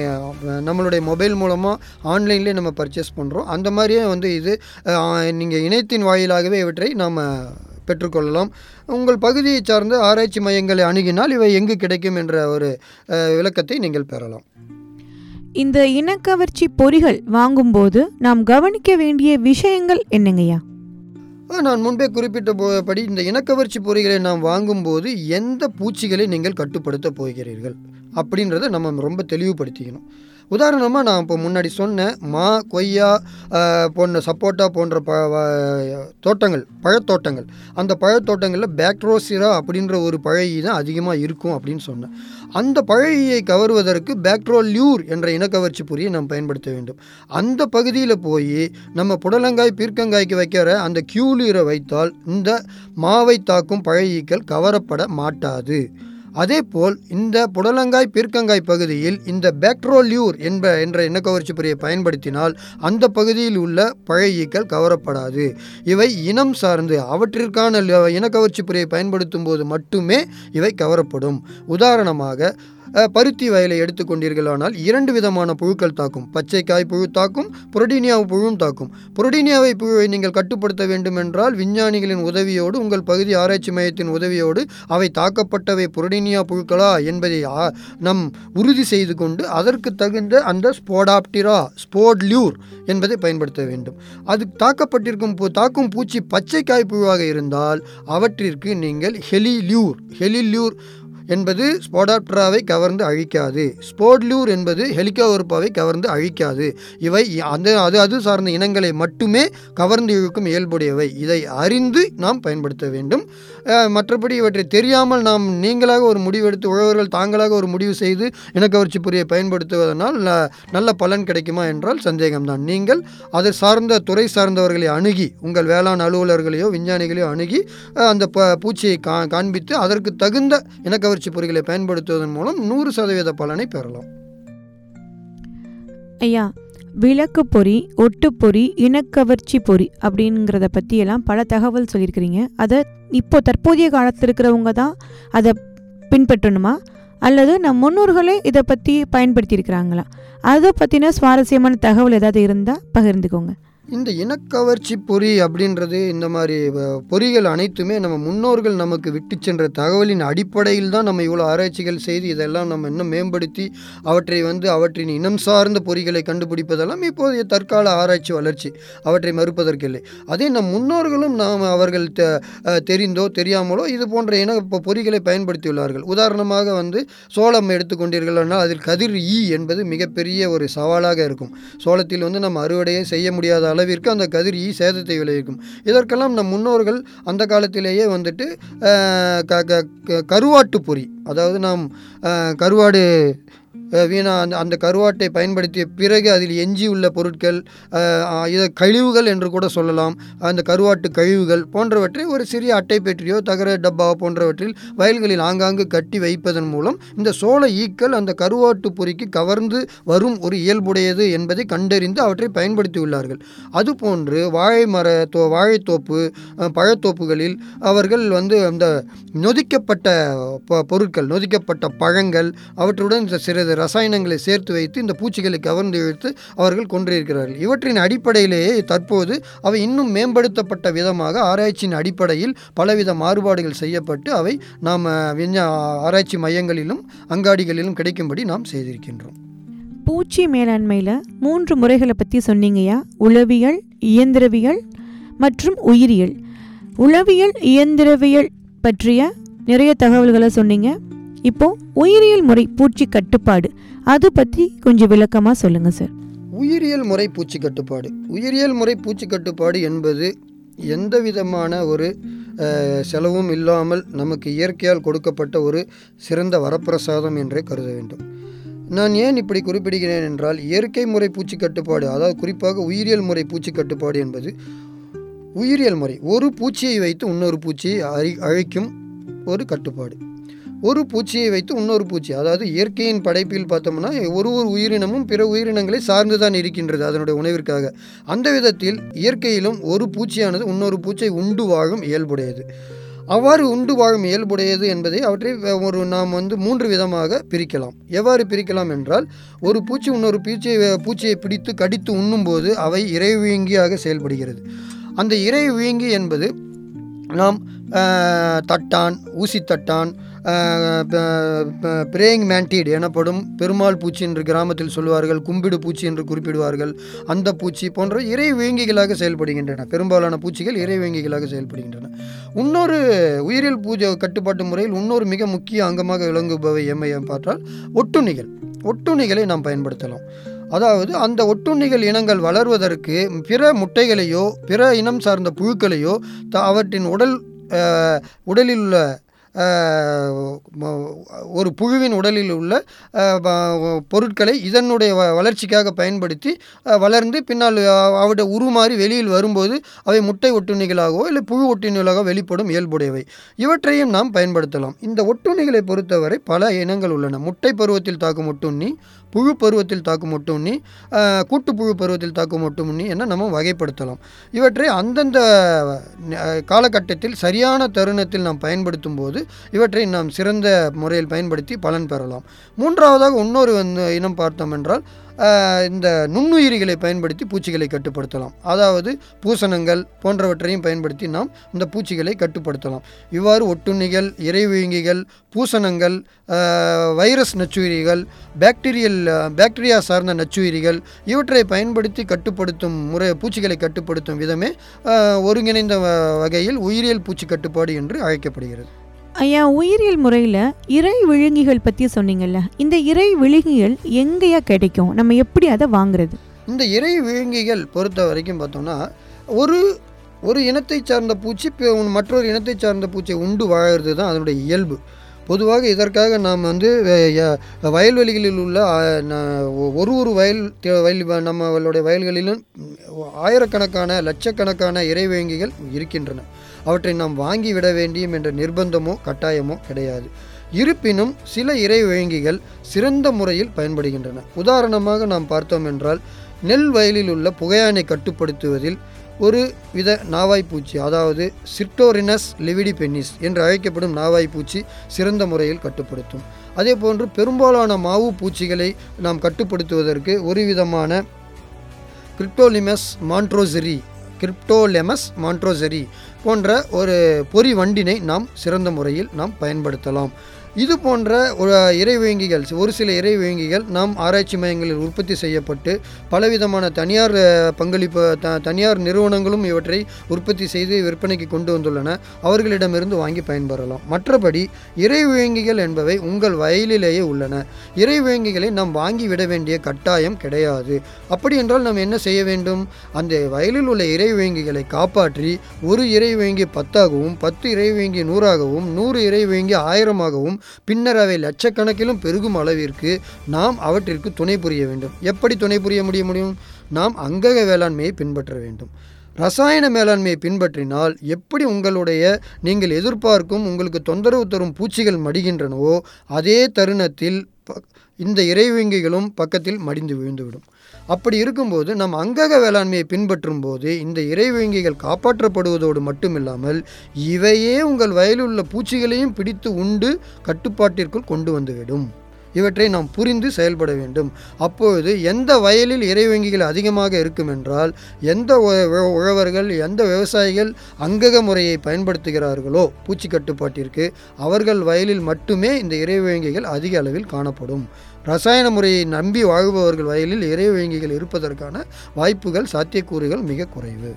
ஏ- நம்மளுடைய மொபைல் மூலமாக ஆன்லைன்லேயே நம்ம பர்ச்சேஸ் பண்ணுறோம் அந்த மாதிரியே வந்து இது நீங்கள் இணையத்தின் வாயிலாகவே இவற்றை நாம் பெற்றுக்கொள்ளலாம் உங்கள் பகுதியை சார்ந்த ஆராய்ச்சி மையங்களை அணுகினால் இவை எங்கு கிடைக்கும் என்ற ஒரு அஹ், விளக்கத்தை நீங்கள் பெறலாம் இந்த இனக்கவர்ச்சி பொறிகள் வாங்கும்போது நாம் கவனிக்க வேண்டிய விஷயங்கள் என்னங்கய்யா ஆ, நான் முன்பே குறிப்பிட்ட போ- படி இந்த இனக்கவர்ச்சி பொறிகளை நாம் வாங்கும்போது எந்த பூச்சிகளை நீங்கள் கட்டுப்படுத்த போகிறீர்கள் அப்படின்றத நம்ம ரொம்ப தெளிவுபடுத்திக்கணும் உதாரணமாக நான் இப்போ முன்னாடி சொன்னேன் மா கொய்யா ஆ, போன்ற சப்போட்டா போன்ற ப வ- தோட்டங்கள் பழத்தோட்டங்கள் அந்த பழத்தோட்டங்களில் பேக்ட்ரோசிரா அப்படின்ற ஒரு பழைய தான் அதிகமாக இருக்கும் அப்படின்னு சொன்னேன் அந்த பழையை கவருவதற்கு பேக்ட்ரோலியூர் என்ற இனக்கவர்ச்சி பொறியை நாம் பயன்படுத்த வேண்டும் அந்த பகுதியில் போய் நம்ம புடலங்காய் பீர்க்கங்காய்க்கு வைக்கிற அந்த கியூலீரை வைத்தால் இந்த மாவை தாக்கும் பழையீக்கள் கவரப்பட மாட்டாது அதேபோல் இந்த புடலங்காய் பீர்க்கங்காய் பகுதியில் இந்த பேக்ட்ரோலியூர் என்ப என்ற இனக்கவர்ச்சி பொறியை பயன்படுத்தினால் அந்த பகுதியில் உள்ள பழையீக்கள் கவரப்படாது இவை இனம் சார்ந்து அவற்றிற்கான ல- இனக்கவர்ச்சி பொறியை பயன்படுத்தும் போது மட்டுமே இவை கவரப்படும் உதாரணமாக அஹ், பருத்தி வயலை எடுத்துக்கொண்டீர்களானால் இரண்டு விதமான புழுக்கள் தாக்கும் பச்சைக்காய் புழு தாக்கும் புரோடீனியா புழுவும் தாக்கும் புரோடீனியாவை புழுவை நீங்கள் கட்டுப்படுத்த வேண்டும் என்றால் விஞ்ஞானிகளின் உதவியோடு உங்கள் பகுதி ஆராய்ச்சி மையத்தின் உதவியோடு அவை தாக்கப்பட்டவை புரோடீனியா புழுக்களா என்பதை ஆ- நம் உறுதி செய்து கொண்டு அதற்கு தகுந்த அந்த ஸ்போடாப்டிரா ஸ்போட்லியூர் என்பதை பயன்படுத்த வேண்டும் அது தாக்கப்பட்டிருக்கும் பூ தாக்கும் பூச்சி பச்சைக்காய் புழுவாக இருந்தால் அவற்றிற்கு நீங்கள் ஹெலிலியூர் ஹெலிலியூர் என்பது ஸ்போடாப்டராவை கவர்ந்து அழிக்காது ஸ்போட்லியூர் என்பது ஹெலிகாவர்பாவை கவர்ந்து அழிக்காது இவை அந்த அது அது சார்ந்த இனங்களை மட்டுமே கவர்ந்து இழுக்கும் இயல்புடையவை இதை அறிந்து நாம் பயன்படுத்த வேண்டும் அஹ், மற்றபடி இவற்றை தெரியாமல் நாம் நீங்களாக ஒரு முடிவெடுத்து உழவர்கள் தாங்களாக ஒரு முடிவு செய்து இனக்கவர்ச்சி பொறியை பயன்படுத்துவதனால் ந- நல்ல பலன் கிடைக்குமா என்றால் சந்தேகம்தான் நீங்கள் அதை சார்ந்த துறை சார்ந்தவர்களை அணுகி உங்கள் வேளாண் அலுவலர்களையோ விஞ்ஞானிகளையோ அணுகி அஹ், அந்த ப பூச்சியை கா காண்பித்து அதற்கு தகுந்த இனக்கவர்ச்சி பொறிகளை பயன்படுத்துவதன் மூலம் நூறு சதவீத பலனை பெறலாம் ஐயா விளக்கு பொறி ஒட்டுப்பொறி இனக்கவர்ச்சி பொறி அப்படிங்கிறத பற்றியெல்லாம் பல தகவல் சொல்லியிருக்கிறீங்க அதை இப்போ தற்போதைய காலத்தில் இருக்கிறவங்க தான் அதை பின்பற்றணுமா அல்லது நம் முன்னோர்களே இதை பற்றி பயன்படுத்தியிருக்கிறாங்களா அதை பற்றின சுவாரஸ்யமான தகவல் ஏதாவது இருந்தால் பகிர்ந்துக்கோங்க இந்த இனக்கவர்ச்சி பொறி அப்படின்றது இந்த மாதிரி வ- பொறிகள் அனைத்துமே நம்ம முன்னோர்கள் நமக்கு விட்டு சென்ற தகவலின் அடிப்படையில் தான் நம்ம இவ்வளோ ஆராய்ச்சிகள் செய்து இதெல்லாம் நம்ம இன்னும் மேம்படுத்தி அவற்றை வந்து அவற்றின் இனம் சார்ந்த பொறிகளை கண்டுபிடிப்பதெல்லாம் இப்போதைய தற்கால ஆராய்ச்சி வளர்ச்சி அவற்றை மறுப்பதற்கில்லை அதே நம் முன்னோர்களும் நாம் அவர்கள் தெ- அஹ் தெரிந்தோ தெரியாமலோ இது போன்ற இன பொ- பொறிகளை பயன்படுத்தியுள்ளார்கள் உதாரணமாக வந்து சோளம் எடுத்துக்கொண்டீர்கள்னால் அதில் கதிர் ஈ என்பது மிகப்பெரிய ஒரு சவாலாக இருக்கும் சோளத்தில் வந்து நம்ம அறுவடையை செய்ய முடியாத அளவிற்கு அந்த கதிர் ஈ சேதத்தை விளைவிக்கும் இதற்கெல்லாம் நம் முன்னோர்கள் அந்த காலத்திலேயே வந்துட்டு அஹ், க க க- கருவாட்டு பொறி அதாவது நாம் அஹ், கருவாடு அஹ், வீணா அந்த அந்த கருவாட்டை பயன்படுத்திய பிறகு அதில் எஞ்சியுள்ள பொருட்கள் அஹ், இதை கழிவுகள் என்று கூட சொல்லலாம் அந்த கருவாட்டு கழிவுகள் போன்றவற்றை ஒரு சிறிய அட்டை பெட்டியோ தகர டப்பா போன்றவற்றில் வயல்களில் ஆங்காங்கு கட்டி வைப்பதன் மூலம் இந்த சோள ஈக்கள் அந்த கருவாட்டு பொறிக்கு கவர்ந்து வரும் ஒரு இயல்புடையது என்பதை கண்டறிந்து அவற்றை பயன்படுத்தியுள்ளார்கள் அதுபோன்று வாழை மர தோ வாழைத்தோப்பு அஹ், பழத்தோப்புகளில் அவர்கள் வந்து அந்த நொதிக்கப்பட்ட பொ- பொருட்கள் நொதிக்கப்பட்ட பழங்கள் அவற்றுடன் இந்த சிறிது ரசாயனங்களை சேர்த்து வைத்து இந்த பூச்சிகளை கவர்ந்து இழுத்து அவர்கள் கொன்றிருக்கிறார்கள் இவற்றின் அடிப்படையிலேயே தற்போது அவை இன்னும் மேம்படுத்தப்பட்ட விதமாக ஆராய்ச்சியின் அடிப்படையில் பலவித மாறுபாடுகள் செய்யப்பட்டு அவை நாம் விஞ்ஞா ஆராய்ச்சி மையங்களிலும் அங்காடிகளிலும் கிடைக்கும்படி நாம் செய்திருக்கின்றோம் பூச்சி மேலாண்மையில் மூன்று முறைகளை பற்றி சொன்னீங்கய்யா உளவியல் இயந்திரவியல் மற்றும் உயிரியல் உளவியல் இயந்திரவியல் பற்றிய நிறைய தகவல்களை சொன்னீங்க இப்போ உயிரியல் முறை பூச்சி கட்டுப்பாடு அது பற்றி கொஞ்சம் விளக்கமாக சொல்லுங்கள் சார் உயிரியல் முறை பூச்சி கட்டுப்பாடு உயிரியல் முறை பூச்சி கட்டுப்பாடு என்பது எந்த விதமான ஒரு அஹ், செலவும் இல்லாமல் நமக்கு இயற்கையால் கொடுக்கப்பட்ட ஒரு சிறந்த வரப்பிரசாதம் என்றே கருத வேண்டும் நான் ஏன் இப்படி குறிப்பிடுகிறேன் என்றால் இயற்கை முறை பூச்சி கட்டுப்பாடு அதாவது குறிப்பாக உயிரியல் முறை பூச்சி கட்டுப்பாடு என்பது உயிரியல் முறை ஒரு பூச்சியை வைத்து இன்னொரு பூச்சியை அழி அழிக்கும் ஒரு கட்டுப்பாடு ஒரு பூச்சியை வைத்து இன்னொரு பூச்சி அதாவது இயற்கையின் படைப்பில் பார்த்தோம்னா ஒரு ஒரு உயிரினமும் பிற உயிரினங்களை சார்ந்து தான் இருக்கின்றது அதனுடைய உணவிற்காக அந்த விதத்தில் இயற்கையிலும் ஒரு பூச்சியானது இன்னொரு பூச்சை உண்டு வாழும் இயல்புடையது அவ்வாறு உண்டு வாழும் இயல்புடையது என்பதை அவற்றை வே- ஒரு நாம் வந்து மூன்று விதமாக பிரிக்கலாம் எவ்வாறு பிரிக்கலாம் என்றால் ஒரு பூச்சி இன்னொரு பூச்சியை பூச்சியை பிடித்து கடித்து உண்ணும்போது அவை இறைவியங்கியாக செயல்படுகிறது அந்த இறை விழுங்கி என்பது நாம் ஆஹ், தட்டான் ஊசி தட்டான் பிரேயிங் மேண்டீட் எனப்படும் பெருமாள் பூச்சி என்று கிராமத்தில் சொல்வார்கள் கும்பிடு பூச்சி என்று குறிப்பிடுவார்கள் அந்த பூச்சி போன்ற இறை விழுங்கிகளாக செயல்படுகின்றன பெரும்பாலான பூச்சிகள் இறை விழுங்கிகளாக செயல்படுகின்றன இன்னொரு உயிரியல் பூஜை கட்டுப்பாட்டு முறையில் இன்னொரு மிக முக்கிய அங்கமாக விளங்குபவை எம்மை பார்த்தால் ஒட்டுண்ணிகள் ஒட்டுண்ணிகளை நாம் பயன்படுத்தலாம் அதாவது அந்த ஒட்டுண்ணிகள் இனங்கள் வளர்வதற்கு பிற முட்டைகளையோ பிற இனம் சார்ந்த புழுக்களையோ த அவற்றின் உடல் அஹ், உடலில் உள்ள அஹ், ம- ஒரு புழுவின் உடலில் உள்ள அஹ், வ- பொருட்களை இதனுடைய வ- வளர்ச்சிக்காக பயன்படுத்தி அஹ், வளர்ந்து பின்னால் அஹ், அவருடைய உருமாறி வெளியில் வரும்போது அவை முட்டை ஒட்டுண்ணிகளாகவோ இல்லை புழு ஒட்டுண்ணிகளாக வெளிப்படும் இயல்புடையவை இவற்றையும் நாம் பயன்படுத்தலாம் இந்த ஒட்டுண்ணிகளை பொறுத்தவரை பல இனங்கள் உள்ளன முட்டை பருவத்தில் தாக்கும் ஒட்டுண்ணி புழு பருவத்தில் தாக்கும் ஒட்டுண்ணி அஹ், கூட்டுப்புழு பருவத்தில் தாக்கும் ஒட்டுண்ணி என நம்ம வகைப்படுத்தலாம் இவற்றை அந்தந்த அஹ், காலகட்டத்தில் சரியான தருணத்தில் நாம் பயன்படுத்தும் போது இவற்றை நாம் சிறந்த முறையில் பயன்படுத்தி பலன் பெறலாம் மூன்றாவதாக இன்னொரு வந்து இனம் பார்த்தோம் என்றால் அஹ், இந்த நுண்ணுயிரிகளை பயன்படுத்தி பூச்சிகளை கட்டுப்படுத்தலாம் அதாவது பூசணங்கள் போன்றவற்றையும் பயன்படுத்தி நாம் இந்த பூச்சிகளை கட்டுப்படுத்தலாம் இவ்வாறு ஒட்டுண்ணிகள் இறைவிழுங்கிகள் பூசணங்கள் அஹ், வைரஸ் நச்சுயிரிகள் பாக்டீரியல் பாக்டீரியா சார்ந்த நச்சுயிரிகள் இவற்றை பயன்படுத்தி கட்டுப்படுத்தும் முறை பூச்சிகளை கட்டுப்படுத்தும் விதமே அஹ், ஒருங்கிணைந்த வ- வகையில் உயிரியல் பூச்சி கட்டுப்பாடு என்று அழைக்கப்படுகிறது ஐயா உயிரியல் முறையில் இறை விழுங்கிகள் பற்றி சொன்னீங்கல்ல இந்த இறை விழுங்கிகள் எங்கேயா கிடைக்கும் நம்ம எப்படி அதை வாங்குறது இந்த இறை விழுங்கிகள் பொறுத்த வரைக்கும் பார்த்தோம்னா ஒரு ஒரு இனத்தை சார்ந்த பூச்சி பி- மற்றொரு இனத்தை சார்ந்த பூச்சியை உண்டு வாழறது தான் அதனுடைய இயல்பு பொதுவாக இதற்காக நாம் வந்து அஹ், ய- வயல்வெளிகளில் உள்ள அஹ், ந- ஒரு ஒரு வயல் தே- வயல் வ- நம்மளுடைய வயல்களிலும் ம், ஆயிரக்கணக்கான லட்சக்கணக்கான இறைவேங்கிகள் இருக்கின்றன அவற்றை நாம் வாங்கி விட வேண்டியும் என்ற நிர்பந்தமோ கட்டாயமோ கிடையாது இருப்பினும் சில இறைவேங்கிகள் சிறந்த முறையில் பயன்படுகின்றன உதாரணமாக நாம் பார்த்தோம் என்றால் நெல் வயலில் உள்ள புகையானை கட்டுப்படுத்துவதில் ஒரு வித நாவாய்ப்பூச்சி அதாவது சிர்டோரினஸ் லிவிடி பென்னிஸ் என்று அழைக்கப்படும் நாவாய்ப்பூச்சி சிறந்த முறையில் கட்டுப்படுத்தும் அதே போன்று பெரும்பாலான மாவு பூச்சிகளை நாம் கட்டுப்படுத்துவதற்கு ஒரு விதமான கிரிப்டோலிமஸ் மான்ட்ரோசரி கிரிப்டோலெமஸ் மான்ட்ரோசரி போன்ற ஒரு பொறி வண்டினை நாம் சிறந்த முறையில் நாம் பயன்படுத்தலாம் இது போன்ற ஒரு இறைவியங்கிகள் ஒரு சில இறைவியங்கிகள் நாம் ஆராய்ச்சி மையங்களில் உற்பத்தி செய்யப்பட்டு பலவிதமான தனியார் அஹ், பங்களிப்பு த தனியார் நிறுவனங்களும் இவற்றை உற்பத்தி செய்து விற்பனைக்கு கொண்டு வந்துள்ளன அவர்களிடமிருந்து வாங்கி பயன்பெறலாம் மற்றபடி இறைவியங்கிகள் என்பவை உங்கள் வயலிலேயே உள்ளன இறைவியங்கிகளை நாம் வாங்கி விட வேண்டிய கட்டாயம் கிடையாது அப்படி என்றால் நாம் என்ன செய்ய வேண்டும் அந்த வயலில் உள்ள இறைவியங்கிகளை காப்பாற்றி ஒரு இறைவியங்கி பத்தாகவும் பத்து இறைவியங்கி நூறாகவும் நூறு இறைவியங்கி ஆயிரமாகவும் பின்னர் அவை லட்சக்கணக்கிலும் பெருகும் அளவிற்கு நாம் அவற்றிற்கு துணை புரிய வேண்டும் எப்படி துணை புரிய முடிய முடியும் நாம் அங்கக வேளாண்மையை பின்பற்ற வேண்டும் ரசாயன மேலாண்மையை பின்பற்றினால் எப்படி உங்களுடைய நீங்கள் எதிர்பார்க்கும் உங்களுக்கு தொந்தரவு தரும் பூச்சிகள் மடிகின்றனவோ அதே தருணத்தில் ப- இந்த இறைவியங்கிகளும் பக்கத்தில் மடிந்து விழுந்துவிடும் அப்படி இருக்கும்போது நம் அங்கக வேளாண்மையை பின்பற்றும் போது இந்த இறைவியங்கிகள் காப்பாற்றப்படுவதோடு மட்டுமில்லாமல் இவையே உங்கள் வயலில் உள்ள பூச்சிகளையும் பிடித்து உண்டு கட்டுப்பாட்டிற்குள் கொண்டு வந்துவிடும் இவற்றை நாம் புரிந்து செயல்பட வேண்டும் அப்பொழுது எந்த வயலில் இறைவங்கிகள் அதிகமாக இருக்கும் என்றால் எந்த உழ- உழ- உழவர்கள் எந்த விவசாயிகள் அங்கக முறையை பயன்படுத்துகிறார்களோ பூச்சி கட்டுப்பாட்டிற்கு அவர்கள் வயலில் மட்டுமே இந்த இறைவங்கிகள் அதிக அளவில் காணப்படும் ரசாயன முறையை நம்பி வாழ்பவர்கள் வயலில் இறைவங்கிகள் இருப்பதற்கான வாய்ப்புகள் சாத்தியக்கூறுகள் மிக குறைவு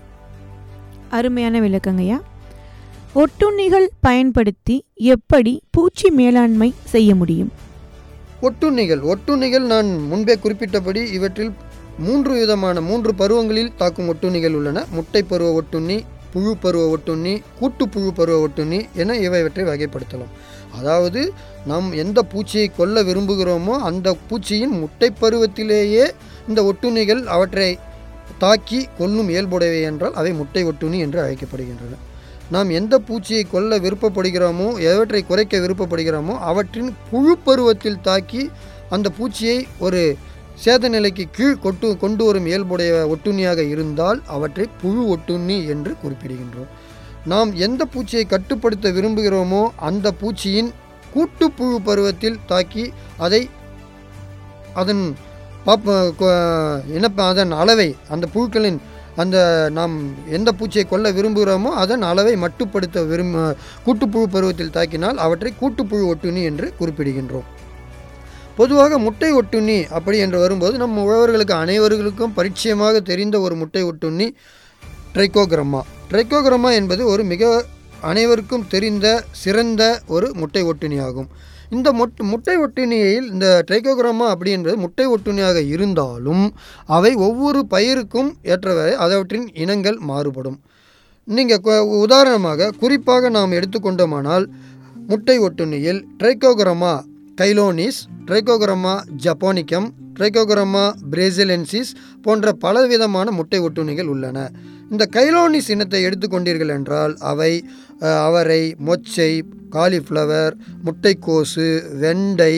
அருமையான விளக்கங்கய்யா ஒட்டுண்ணிகள் பயன்படுத்தி எப்படி பூச்சி மேலாண்மை செய்ய முடியும் ஒட்டுண்ணிகள் ஒட்டுண்ணிகள் நான் முன்பே குறிப்பிட்டபடி இவற்றில் மூன்று விதமான மூன்று பருவங்களில் தாக்கும் ஒட்டுண்ணிகள் உள்ளன முட்டை பருவ ஒட்டுண்ணி புழு பருவ ஒட்டுண்ணி கூட்டுப்புழு பருவ ஒட்டுண்ணி என இவைவற்றை வகைப்படுத்தலாம் அதாவது நாம் எந்த பூச்சியை கொல்ல விரும்புகிறோமோ அந்த பூச்சியின் முட்டை பருவத்திலேயே இந்த ஒட்டுண்ணிகள் அவற்றை தாக்கி கொல்லும் இயல்புடையவை என்றால் அவை முட்டை ஒட்டுண்ணி என்று அழைக்கப்படுகின்றன நாம் எந்த பூச்சியை கொல்ல விருப்பப்படுகிறோமோ எவற்றை குறைக்க விருப்பப்படுகிறோமோ அவற்றின் புழு பருவத்தில் தாக்கி அந்த பூச்சியை ஒரு சேத நிலைக்கு கீழ் கொட்டு கொண்டு வரும் இயல்புடைய ஒட்டுண்ணியாக இருந்தால் அவற்றை புழு ஒட்டுண்ணி என்று குறிப்பிடுகின்றோம் நாம் எந்த பூச்சியை கட்டுப்படுத்த விரும்புகிறோமோ அந்த பூச்சியின் கூட்டுப்புழு பருவத்தில் தாக்கி அதை அதன் பாப்ப கொ- இனப்ப அதன் அளவை அந்த புழுக்களின் அந்த நாம் எந்த பூச்சியை கொல்ல விரும்புகிறோமோ அதன் அளவை மட்டுப்படுத்த விரும்ப கூட்டுப்புழு பருவத்தில் தாக்கினால் அவற்றை கூட்டுப்புழு ஒட்டுண்ணி என்று குறிப்பிடுகின்றோம் பொதுவாக முட்டை ஒட்டுண்ணி அப்படி என்று வரும்போது நம்ம உழவர்களுக்கு அனைவர்களுக்கும் பரிச்சயமாக தெரிந்த ஒரு முட்டை ஒட்டுண்ணி ட்ரைகோகிரம்மா ட்ரைகோகிரம்மா என்பது ஒரு மிக அனைவருக்கும் தெரிந்த சிறந்த ஒரு முட்டை ஒட்டுண்ணி ஆகும் இந்த மொட் முட்டை ஒட்டுண்ணியில் இந்த ட்ரைகோகிராமா அப்படி என்பது முட்டை ஒட்டுண்ணியாக இருந்தாலும் அவை ஒவ்வொரு பயிருக்கும் ஏற்றவரை அவற்றின் இனங்கள் மாறுபடும் நீங்கள் உதாரணமாக குறிப்பாக நாம் எடுத்துக்கொண்டோமானால் முட்டை ஒட்டுண்ணியில் Trichogramma chilonis Trichogramma japonicum Trichogramma brasiliensis போன்ற பலவிதமான முட்டை ஒட்டுண்ணிகள் உள்ளன இந்த கைலோனிஸ் இனத்தை எடுத்துக்கொண்டீர்கள் என்றால் அவை அஹ், அவரை மொச்சை காலிஃப்ளவர் முட்டைக்கோசு வெண்டை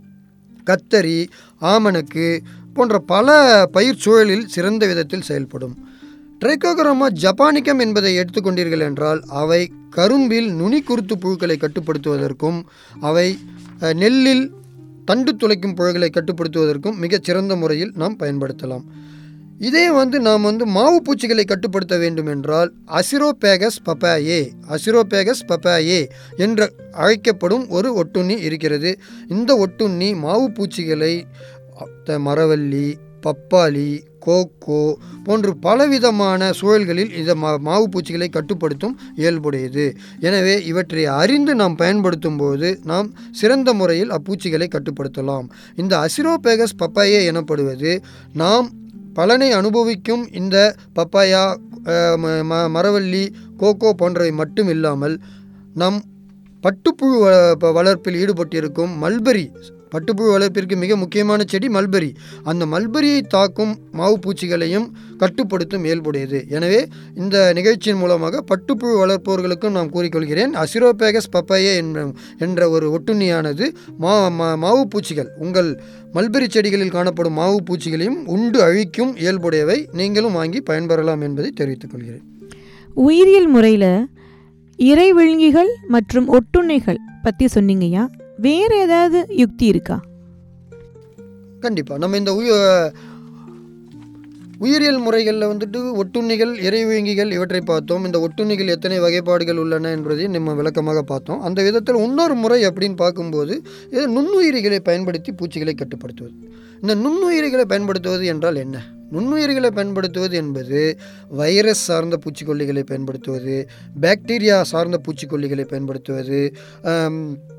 கத்தரி ஆமணக்கு போன்ற பல பயிர் சூழலில் சிறந்த விதத்தில் செயல்படும் ட்ரைகோகிராமா ஜப்பானிக்கம் என்பதை எடுத்துக்கொண்டீர்கள் என்றால் அவை கரும்பில் நுனி குருத்து புழுக்களை கட்டுப்படுத்துவதற்கும் அவை அஹ், நெல்லில் தண்டு துளைக்கும் புழுக்களை கட்டுப்படுத்துவதற்கும் மிகச் சிறந்த முறையில் நாம் பயன்படுத்தலாம் இதே வந்து நாம் வந்து மாவு பூச்சிகளை கட்டுப்படுத்த வேண்டும் என்றால் அசிரோபேகஸ் பப்பாயே அசிரோபேகஸ் பப்பாயே என்று அழைக்கப்படும் ஒரு ஒட்டுண்ணி இருக்கிறது இந்த ஒட்டுண்ணி மாவு பூச்சிகளை அ- மரவள்ளி பப்பாளி கோகோ போன்று பலவிதமான சூழல்களில் இந்த மா மாவு பூச்சிகளை கட்டுப்படுத்தும் இயல்புடையது எனவே இவற்றை அறிந்து நாம் பயன்படுத்தும் போது நாம் சிறந்த முறையில் அப்பூச்சிகளை கட்டுப்படுத்தலாம் இந்த அசிரோபேகஸ் பப்பாயே எனப்படுவது நாம் பலனை அனுபவிக்கும் இந்த பப்பாயா அஹ், ம- ம- மரவள்ளி கோகோ போன்றவை மட்டும் இல்லாமல் நம் பட்டுப்புழு வ- ப- வளர்ப்பில் ஈடுபட்டிருக்கும் மல்பெரி பட்டுப்புழு வளர்ப்பிற்கு மிக முக்கியமான செடி மல்பெரி அந்த மல்பெரியை தாக்கும் மாவு பூச்சிகளையும் கட்டுப்படுத்தும் இயல்புடையது எனவே இந்த நிகழ்ச்சியின் மூலமாக பட்டுப்புழு வளர்ப்பவர்களுக்கும் நான் கூறிக்கொள்கிறேன் அசிரோபேகஸ் பப்பாயே என்ற என்ற ஒரு ஒட்டுண்ணியானது மா மா- மாவு பூச்சிகள் உங்கள் மல்பெரி செடிகளில் காணப்படும் மாவு பூச்சிகளையும் உண்டு அழிக்கும் இயல்புடையவை நீங்களும் வாங்கி பயன்பெறலாம் என்பதை தெரிவித்துக் கொள்கிறேன் உயிரியல் முறையில் இறைவிழுங்கிகள் மற்றும் ஒட்டுண்ணிகள் பற்றி சொன்னீங்கய்யா வேற ஏதாவது யுக்தி இருக்கா கண்டிப்பாக நம்ம இந்த உய உயிரியல் முறைகளில் வந்துட்டு ஒட்டுண்ணிகள் இறைவியங்கிகள் இவற்றை பார்த்தோம் இந்த ஒட்டுண்ணிகள் எத்தனை வகைப்பாடுகள் உள்ளன என்பதையும் நம்ம விளக்கமாக பார்த்தோம் அந்த விதத்தில் இன்னொரு முறை அப்படின்னு பார்க்கும்போது இது நுண்ணுயிரிகளை பயன்படுத்தி பூச்சிகளை கட்டுப்படுத்துவது இந்த நுண்ணுயிரிகளை பயன்படுத்துவது என்றால் என்ன நுண்ணுயிரிகளை பயன்படுத்துவது என்பது வைரஸ் சார்ந்த பூச்சிக்கொல்லிகளை பயன்படுத்துவது பாக்டீரியா சார்ந்த பூச்சிக்கொல்லிகளை பயன்படுத்துவது ஆம்,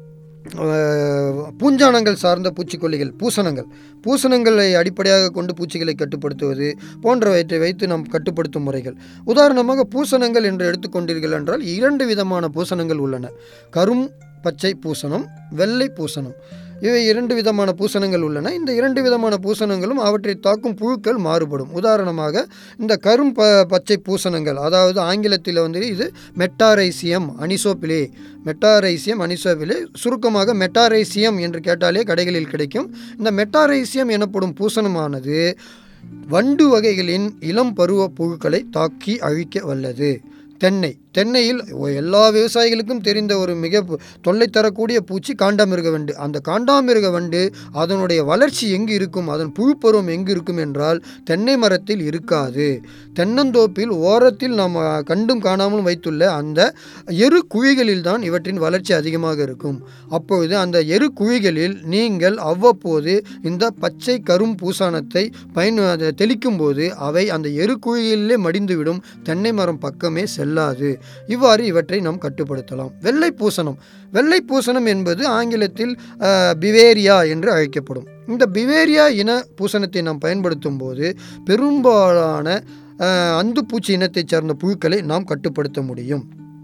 அஹ், பூஞ்சானங்கள் சார்ந்த பூச்சிக்கொல்லிகள் பூசணங்கள் பூசணங்களை அடிப்படையாக கொண்டு பூச்சிகளை கட்டுப்படுத்துவது போன்றவற்றை வைத்து நாம் கட்டுப்படுத்தும் முறைகள் உதாரணமாக பூசணங்கள் என்று எடுத்துக்கொண்டீர்கள் என்றால் இரண்டு விதமான பூசணங்கள் உள்ளன கரும் பச்சை பூசணம் வெள்ளை பூசணம் இவை இரண்டு விதமான பூசணங்கள் உள்ளன இந்த இரண்டு விதமான பூசணங்களும் அவற்றை தாக்கும் புழுக்கள் மாறுபடும் உதாரணமாக இந்த கரும் ப பச்சை பூசணங்கள் அதாவது ஆங்கிலத்தில் வந்து இது மெட்டாரைசியம் அனிசோபிலே மெட்டாரைசியம் அனிசோபிலே சுருக்கமாக மெட்டாரைசியம் என்று கேட்டாலே கடைகளில் கிடைக்கும் இந்த மெட்டாரைசியம் எனப்படும் பூசணமானது வண்டு வகைகளின் இளம் பருவ புழுக்களை தாக்கி அழிக்க வல்லது தென்னை தென்னையில் எல்லா விவசாயிகளுக்கும் தெரிந்த ஒரு மிக பு- தொல்லை தரக்கூடிய பூச்சி காண்டாமிருக வண்டு அந்த காண்டாமிருக வண்டு அதனுடைய வளர்ச்சி எங்கு இருக்கும் அதன் புழுப்பருவம் எங்கு இருக்கும் என்றால் தென்னை மரத்தில் இருக்காது தென்னந்தோப்பில் ஓரத்தில் நாம் கண்டும் காணாமலும் வைத்துள்ள அந்த எரு குழிகளில் தான் இவற்றின் வளர்ச்சி அதிகமாக இருக்கும் அப்பொழுது அந்த எரு குழிகளில் நீங்கள் அவ்வப்போது இந்த பச்சை கரும் பூசானத்தை பயன் அதை தெளிக்கும் போது அவை அந்த எரு குழியிலே மடிந்துவிடும் தென்னை மரம் பக்கமே செல்லாது இவ்வாறு இவற்றை நாம் கட்டுப்படுத்தலாம் வெள்ளை பூசணம் வெள்ளை பூசணம் என்பது ஆங்கிலத்தில் அஹ், பிவேரியா என்று அழைக்கப்படும் இந்த பிவேரியா இன பூசணத்தை நாம் பயன்படுத்தும் போது பெரும்பாலான அஹ், அந்துப்பூச்சி இனத்தைச் சார்ந்த புழுக்களை நாம் கட்டுப்படுத்த முடியும்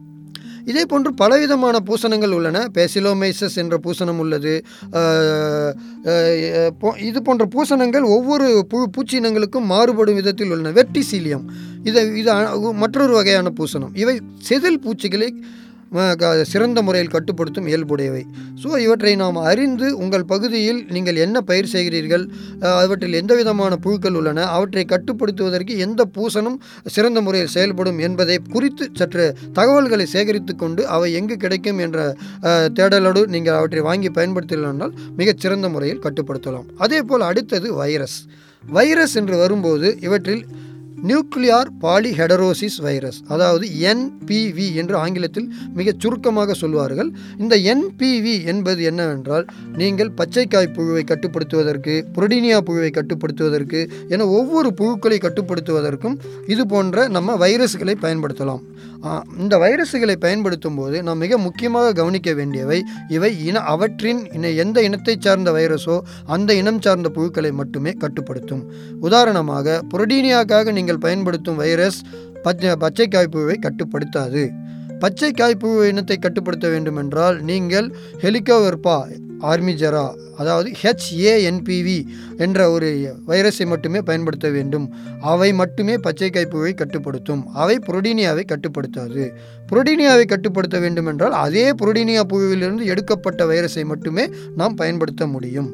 இதே போன்று பலவிதமான பூசணங்கள் உள்ளன பேசிலோமைசஸ் என்ற பூசணம் உள்ளது அஹ், அஹ், போ- இது போன்ற பூசணங்கள் ஒவ்வொரு புழு பூச்சி இனங்களுக்கும் மாறுபடும் விதத்தில் உள்ளன வெர்டிசீலியம் இதை இது அ- மற்றொரு வகையான பூசணம் இவை செதில் பூச்சிகளை அஹ், க- சிறந்த முறையில் கட்டுப்படுத்தும் இயல்புடையவை ஸோ இவற்றை நாம் அறிந்து உங்கள் பகுதியில் நீங்கள் என்ன பயிர் செய்கிறீர்கள் அஹ், அவற்றில் எந்த விதமான புழுக்கள் உள்ளன அவற்றை கட்டுப்படுத்துவதற்கு எந்த பூசணம் சிறந்த முறையில் செயல்படும் என்பதை குறித்து சற்று தகவல்களை சேகரித்து கொண்டு அவை எங்கு கிடைக்கும் என்ற அஹ், தேடலோடு நீங்கள் அவற்றை வாங்கி பயன்படுத்தினால் மிகச் சிறந்த முறையில் கட்டுப்படுத்தலாம் அதே போல் அடுத்தது வைரஸ் வைரஸ் என்று வரும்போது இவற்றில் நியூக்ளியார் பாலிஹெடரோசிஸ் வைரஸ் அதாவது என்பிவி என்று ஆங்கிலத்தில் மிகச் சுருக்கமாக சொல்வார்கள் இந்த என்பிவி என்பது என்னவென்றால் நீங்கள் பச்சைக்காய் புழுவை கட்டுப்படுத்துவதற்கு புரோடினியா புழுவை கட்டுப்படுத்துவதற்கு என ஒவ்வொரு புழுக்களை கட்டுப்படுத்துவதற்கும் இது போன்ற நம்ம வைரஸ்களை பயன்படுத்தலாம் ஆ, இந்த வைரஸ்களை பயன்படுத்தும் போது நாம் மிக முக்கியமாக கவனிக்க வேண்டியவை இவை இன அவற்றின் இன எந்த இனத்தைச் சார்ந்த வைரஸோ அந்த இனம் சார்ந்த புழுக்களை மட்டுமே கட்டுப்படுத்தும் உதாரணமாக புரோடீனியாக்காக நீங்கள் பயன்படுத்தும் வைரஸ் பச்சை பச்சை காய்ப்புழுவை கட்டுப்படுத்தாது பச்சை காய்ப்புழு இனத்தை கட்டுப்படுத்த வேண்டுமென்றால் நீங்கள் ஹெலிகோவெர்பா ஆர்மிஜெரா அதாவது ஹெச்ஏஎன்பிவி என்ற ஒரு வைரஸை மட்டுமே பயன்படுத்த வேண்டும் அவை மட்டுமே பச்சை காய்ப்புழுவை கட்டுப்படுத்தும் அவை புரோடீனியாவை கட்டுப்படுத்தாது புரோடீனியாவை கட்டுப்படுத்த வேண்டுமென்றால் அதே புரோடீனியா புழுவிலிருந்து எடுக்கப்பட்ட வைரஸை மட்டுமே நாம் பயன்படுத்த முடியும்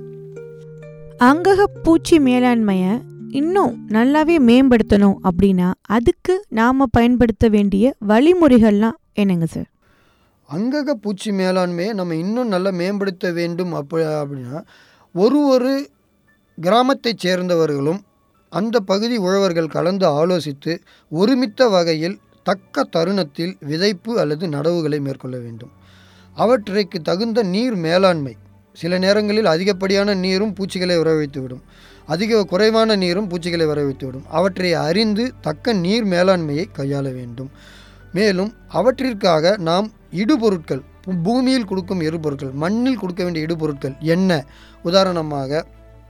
அங்கக பூச்சி மேலாண்மையை இன்னும் நல்லாவே மேம்படுத்தணும் அப்படின்னா அதுக்கு நாம் பயன்படுத்த வேண்டிய வழிமுறைகள்லாம் என்னங்க சார் அங்கக பூச்சி மேலாண்மையை நம்ம இன்னும் நல்லா மேம்படுத்த வேண்டும் அப்ப அப்படின்னா ஒரு ஒரு கிராமத்தைச் சேர்ந்தவர்களும் அந்த பகுதி உழவர்கள் கலந்து ஆலோசித்து ஒருமித்த வகையில் தக்க தருணத்தில் விதைப்பு அல்லது நடவுகளை மேற்கொள்ள வேண்டும் அவற்றைக்கு தகுந்த நீர் மேலாண்மை சில நேரங்களில் அதிகப்படியான நீரும் பூச்சிகளை வரவைத்துவிடும் அதிக குறைவான நீரும் பூச்சிகளை வரவைத்துவிடும் அவற்றை அறிந்து தக்க நீர் மேலாண்மையை கையாள வேண்டும் மேலும் அவற்றிற்காக நாம் இடுபொருட்கள் பூ- பூமியில் கொடுக்கும் எரிபொருட்கள் மண்ணில் கொடுக்க வேண்டிய இடுபொருட்கள் என்ன உதாரணமாக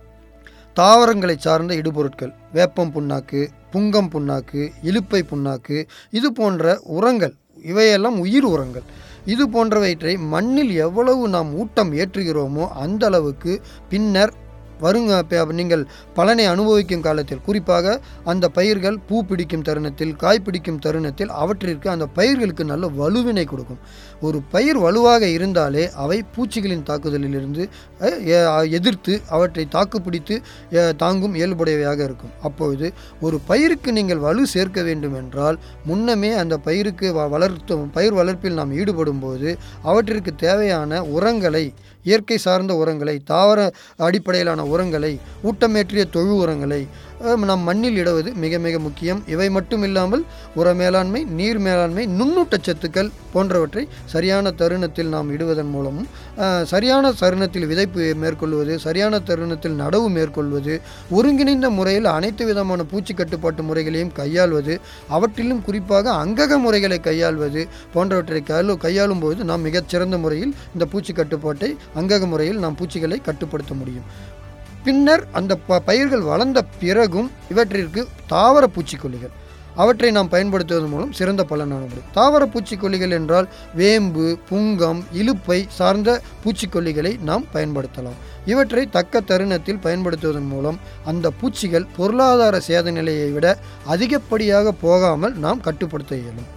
தாவரங்களை சார்ந்த இடுபொருட்கள் வேப்பம் புண்ணாக்கு புங்கம் புண்ணாக்கு இலுப்பை புண்ணாக்கு இது போன்ற உரங்கள் இவையெல்லாம் உயிர் உரங்கள் இது போன்றவற்றை மண்ணில் எவ்வளவு நாம் ஊட்டம் ஏற்றுகிறோமோ அந்த அளவுக்கு பின்னர் வருங்க ப- நீங்கள் பலனை அனுபவிக்கும் காலத்தில் குறிப்பாக அந்த பயிர்கள் பூ பிடிக்கும் தருணத்தில் காய் பிடிக்கும் தருணத்தில் அவற்றிற்கு அந்த பயிர்களுக்கு நல்ல வலுவினை கொடுக்கும் ஒரு பயிர் வலுவாக இருந்தாலே அவை பூச்சிகளின் தாக்குதலிலிருந்து அஹ், எ- எதிர்த்து அவற்றை தாக்குப்பிடித்து அஹ், தாங்கும் இயல்புடையவையாக இருக்கும் அப்பொழுது ஒரு பயிருக்கு நீங்கள் வலு சேர்க்க வேண்டும் என்றால் முன்னமே அந்த பயிருக்கு வ- வளர்த்து பயிர் வளர்ப்பில் நாம் ஈடுபடும் போது அவற்றிற்கு தேவையான உரங்களை இயற்கை சார்ந்த உரங்களை தாவர அடிப்படையிலான உரங்களை ஊட்டமேற்றிய தொழு உரங்களை அஹ், நாம் மண்ணில் இடுவது மிக மிக முக்கியம் இவை மட்டும் இல்லாமல் உர மேலாண்மை நீர் மேலாண்மை நுண்ணூட்டச்சத்துக்கள் போன்றவற்றை சரியான தருணத்தில் நாம் இடுவதன் மூலமும் அஹ், சரியான தருணத்தில் விதைப்பு மேற்கொள்வது சரியான தருணத்தில் நடவு மேற்கொள்வது ஒருங்கிணைந்த முறையில் அனைத்து விதமான பூச்சி கட்டுப்பாட்டு முறைகளையும் கையாள்வது அவற்றிலும் குறிப்பாக அங்கக முறைகளை கையாள்வது போன்றவற்றை கையாளு கையாளும் போது நாம் மிகச்சிறந்த முறையில் இந்த பூச்சி கட்டுப்பாட்டை அங்கக முறையில் நாம் பூச்சிகளை கட்டுப்படுத்த முடியும் பின்னர் அந்த ப பயிர்கள் வளர்ந்த பிறகும் இவற்றிற்கு தாவர பூச்சிக்கொல்லிகள் அவற்றை நாம் பயன்படுத்துவதன் மூலம் சிறந்த பலன் காண முடியும் தாவர பூச்சிக்கொல்லிகள் என்றால் வேம்பு புங்கம் இலுப்பை சார்ந்த பூச்சிக்கொல்லிகளை நாம் பயன்படுத்தலாம் இவற்றை தக்க தருணத்தில் பயன்படுத்துவதன் மூலம் அந்த பூச்சிகள் பொருளாதார சேத நிலையை விட அதிகப்படியாக போகாமல் நாம் கட்டுப்படுத்த இயலும்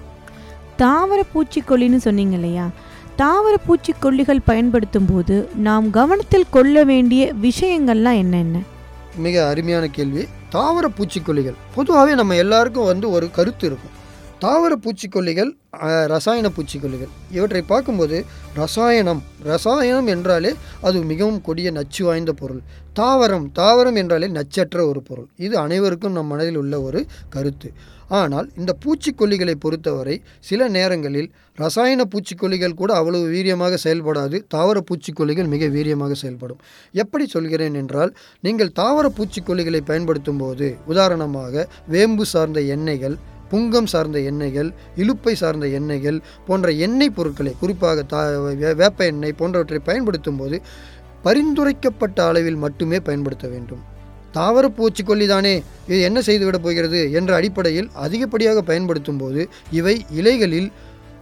தாவர பூச்சிக்கொல்லின்னு சொன்னீங்க இல்லையா தாவர பூச்சிக்கொல்லிகள் பயன்படுத்தும் போது நாம் கவனத்தில் கொள்ள வேண்டிய விஷயங்கள்லாம் என்னென்ன மிக அருமையான கேள்வி தாவர பூச்சிக்கொல்லிகள் பொதுவாகவே நம்ம எல்லாருக்கும் வந்து ஒரு கருத்து இருக்கும் தாவர பூச்சிக்கொல்லிகள் அஹ், ரசாயன பூச்சிக்கொல்லிகள் இவற்றை பார்க்கும்போது ரசாயனம் ரசாயனம் என்றாலே அது மிகவும் கொடிய நச்சு வாய்ந்த பொருள் தாவரம் தாவரம் என்றாலே நச்சற்ற ஒரு பொருள் இது அனைவருக்கும் நம் மனதில் உள்ள ஒரு கருத்து ஆனால் இந்த பூச்சிக்கொல்லிகளை பொறுத்தவரை சில நேரங்களில் ரசாயன பூச்சிக்கொல்லிகள் கூட அவ்வளவு வீரியமாக செயல்படாது தாவர பூச்சிக்கொல்லிகள் மிக வீரியமாக செயல்படும் எப்படி சொல்கிறேன் என்றால் நீங்கள் தாவர பூச்சிக்கொல்லிகளை பயன்படுத்தும் போது உதாரணமாக வேம்பு சார்ந்த எண்ணெய்கள் புங்கம் சார்ந்த எண்ணெய்கள் இலுப்பை சார்ந்த எண்ணெய்கள் போன்ற எண்ணெய் பொருட்களை குறிப்பாக தா வே- வேப்ப எண்ணெய் போன்றவற்றை பயன்படுத்தும் போது பரிந்துரைக்கப்பட்ட அளவில் மட்டுமே பயன்படுத்த வேண்டும் தாவர பூச்சிக்கொல்லி தானே இது என்ன செய்துவிடப் போகிறது என்ற அடிப்படையில் அதிகப்படியாக பயன்படுத்தும் போது இவை இலைகளில்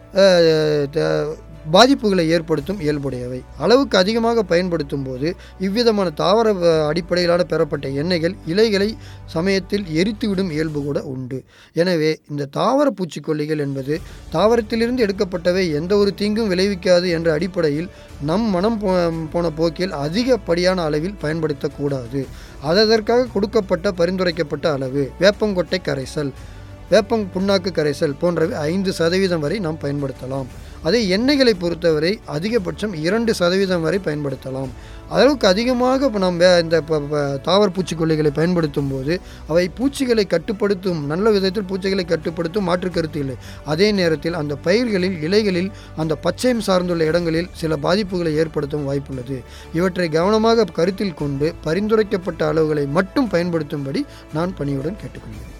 அஹ், த- பாதிப்புகளை ஏற்படுத்தும் இயல்புடையவை அளவுக்கு அதிகமாக பயன்படுத்தும் போது இவ்விதமான தாவர அஹ், அடிப்படையிலான பெறப்பட்ட எண்ணெய்கள் இலைகளை சமயத்தில் எரித்துவிடும் இயல்பு கூட உண்டு எனவே இந்த தாவர பூச்சிக்கொல்லிகள் என்பது தாவரத்திலிருந்து எடுக்கப்பட்டவை எந்த ஒரு தீங்கும் விளைவிக்காது என்ற அடிப்படையில் நம் மனம் போ போன போக்கில் அதிகப்படியான அளவில் பயன்படுத்தக்கூடாது அதற்காக கொடுக்கப்பட்ட பரிந்துரைக்கப்பட்ட அளவு வேப்பங்கொட்டை கரைசல் வேப்பம் புண்ணாக்கு கரைசல் போன்றவை ஐந்து சதவீதம் வரை நாம் பயன்படுத்தலாம் அதே எண்ணெய்களை பொறுத்தவரை அதிகபட்சம் இரண்டு சதவீதம் வரை பயன்படுத்தலாம் அளவுக்கு அதிகமாக இப்ப நாம் வே- இந்த ப- ப- தாவர பூச்சிக்கொல்லிகளை பயன்படுத்தும் போது அவை பூச்சிகளை கட்டுப்படுத்தும் நல்ல விதத்தில் பூச்சிகளை கட்டுப்படுத்தும் மாற்று கருத்து இல்லை அதே நேரத்தில் அந்த பயிர்களில் இலைகளில் அந்த பச்சையம் சார்ந்துள்ள இடங்களில் சில பாதிப்புகளை ஏற்படுத்தும் வாய்ப்புள்ளது இவற்றை கவனமாக கருத்தில் கொண்டு பரிந்துரைக்கப்பட்ட அளவுகளை மட்டும் பயன்படுத்தும்படி நான் பணியுடன் கேட்டுக்கொள்கிறேன்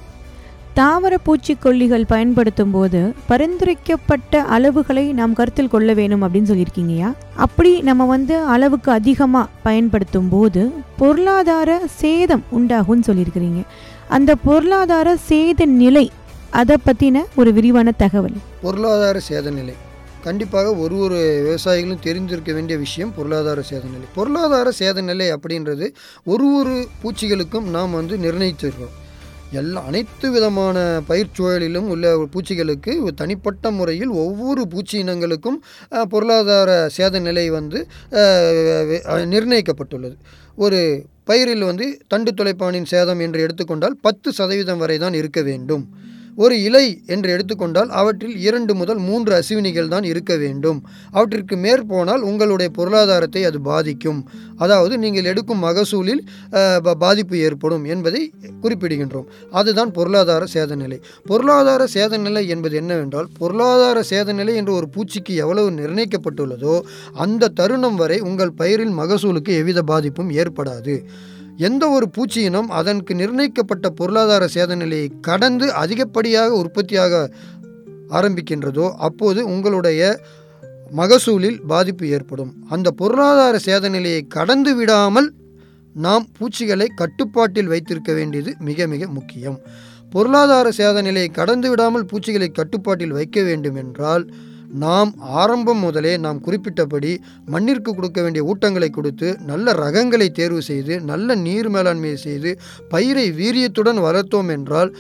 தாவர பூச்சிக்கொல்லிகள் பயன்படுத்தும் போது பரிந்துரைக்கப்பட்ட அளவுகளை நாம் கருத்தில் கொள்ள வேணும் அப்படின்னு சொல்லியிருக்கீங்கயா அப்படி நம்ம வந்து அளவுக்கு அதிகமாக பயன்படுத்தும் போது பொருளாதார சேதம் உண்டாகும்னு சொல்லியிருக்கிறீங்க அந்த பொருளாதார சேத நிலை அதை பற்றின ஒரு விரிவான தகவல் பொருளாதார சேத நிலை கண்டிப்பாக ஒரு ஒரு விவசாயிகளும் தெரிந்திருக்க வேண்டிய விஷயம் பொருளாதார சேத நிலை பொருளாதார சேத நிலை அப்படின்றது ஒரு ஒரு பூச்சிகளுக்கும் நாம் வந்து நிர்ணயிச்சிருக்கோம் எல்லா அனைத்து விதமான பயிர்ச்சூழலிலும் உள்ள பூச்சிகளுக்கு ஒரு தனிப்பட்ட முறையில் ஒவ்வொரு பூச்சி இனங்களுக்கும் அஹ், பொருளாதார சேத நிலை வந்து அஹ், அஹ், நிர்ணயிக்கப்பட்டுள்ளது ஒரு பயிரில் வந்து தண்டு துளைப்பானின் சேதம் என்று எடுத்துக்கொண்டால் பத்து சதவீதம் வரை தான் இருக்க வேண்டும் ஒரு இலை என்று எடுத்துக்கொண்டால் அவற்றில் இரண்டு முதல் மூன்று அசுவினிகள் தான் இருக்க வேண்டும் அவற்றிற்கு மேற்போனால் உங்களுடைய பொருளாதாரத்தை அது பாதிக்கும் அதாவது நீங்கள் எடுக்கும் மகசூலில் அஹ், ப- பாதிப்பு ஏற்படும் என்பதை குறிப்பிடுகின்றோம் அதுதான் பொருளாதார சேத நிலை பொருளாதார சேத நிலை என்பது என்னவென்றால் பொருளாதார சேத நிலை என்று ஒரு பூச்சிக்கு எவ்வளவு நிர்ணயிக்கப்பட்டுள்ளதோ அந்த தருணம் வரை உங்கள் பயிரில் மகசூலுக்கு எவ்வித பாதிப்பும் ஏற்படாது எந்த ஒரு பூச்சியினம் அதற்கு நிர்ணயிக்கப்பட்ட பொருளாதார சேத நிலையை கடந்து அதிகப்படியாக உற்பத்தியாக ஆரம்பிக்கின்றதோ அப்போது உங்களுடைய மகசூலில் பாதிப்பு ஏற்படும் அந்த பொருளாதார சேத நிலையை கடந்து விடாமல் நாம் பூச்சிகளை கட்டுப்பாட்டில் வைத்திருக்க வேண்டியது மிக மிக முக்கியம் பொருளாதார சேத நிலையை கடந்து விடாமல் பூச்சிகளை கட்டுப்பாட்டில் வைக்க வேண்டும் என்றால் நாம் ஆரம்பம் முதலே நாம் குறிப்பிட்டபடி மண்ணிற்கு கொடுக்க வேண்டிய ஊட்டங்களை கொடுத்து நல்ல ரகங்களை தேர்வு செய்து நல்ல நீர் மேலாண்மை செய்து பயிரை வீரியத்துடன் வளர்த்தோம் என்றால்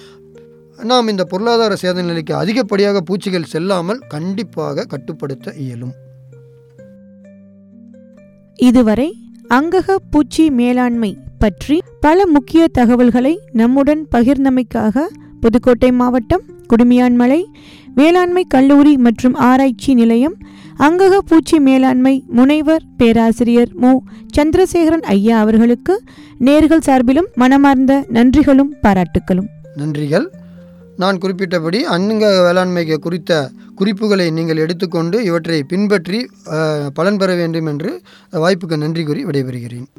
நாம் இந்த பொருளாதார சேத நிலைக்கு அதிகப்படியாக பூச்சிகள் செல்லாமல் கண்டிப்பாக கட்டுப்படுத்த இயலும் இதுவரை அங்கக பூச்சி மேலாண்மை பற்றி பல முக்கிய தகவல்களை நம்முடன் பகிர்ந்தமைக்காக புதுக்கோட்டை மாவட்டம் குடுமியான்மலை வேளாண்மை கல்லூரி மற்றும் ஆராய்ச்சி நிலையம் அங்கக பூச்சி மேலாண்மை முனைவர் பேராசிரியர் மு சந்திரசேகரன் ஐயா அவர்களுக்கு நேர்கள் சார்பிலும் மனமார்ந்த நன்றிகளும் பாராட்டுக்களும் நன்றிகள் நான் குறிப்பிட்டபடி அன்னுங்க வேளாண்மைக்கு குறித்த குறிப்புகளை நீங்கள் எடுத்துக்கொண்டு இவற்றை பின்பற்றி அஹ், பலன் பெற வேண்டும் என்று வாய்ப்புக்கு நன்றி கூறி விடைபெறுகிறேன்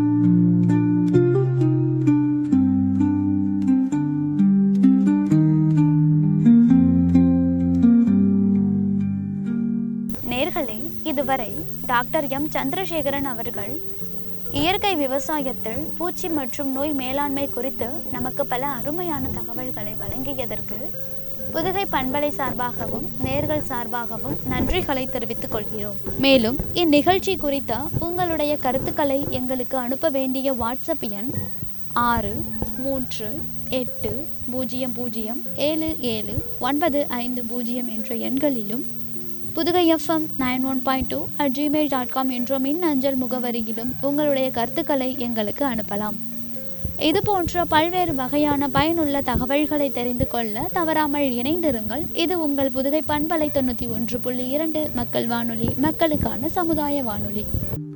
நேர்களே இதுவரை டாக்டர் எம் சந்திரசேகரன் அவர்கள் இயற்கை விவசாயத்தில் பூச்சி மற்றும் நோய் மேலாண்மை குறித்து நமக்கு பல அருமையான தகவல்களை வழங்கியதற்கு புதுகை பண்பலை சார்பாகவும் நேர்கள் சார்பாகவும் நன்றிகளை தெரிவித்துக் கொள்கிறோம் மேலும் இந்நிகழ்ச்சி குறித்த உங்களுடைய கருத்துக்களை எங்களுக்கு அனுப்ப வேண்டிய வாட்ஸ்அப் எண் ஆறு மூன்று எட்டு பூஜ்ஜியம் பூஜ்ஜியம் ஏழு ஏழு ஒன்பது ஐந்து பூஜ்ஜியம் என்ற எண்களிலும் Pudugai FM nine one point two at Gmail dot com என்ற மின் அஞ்சல் முகவரியிலும் உங்களுடைய கருத்துக்களை எங்களுக்கு அனுப்பலாம் இது போன்ற பல்வேறு வகையான பயனுள்ள தகவல்களை தெரிந்து கொள்ள தவறாமல் இணைந்திருங்கள் இது உங்கள் புதுகை பண்பலை தொண்ணூற்றி ஒன்று புள்ளி இரண்டு மக்கள் வானொலி மக்களுக்கான சமுதாய வானொலி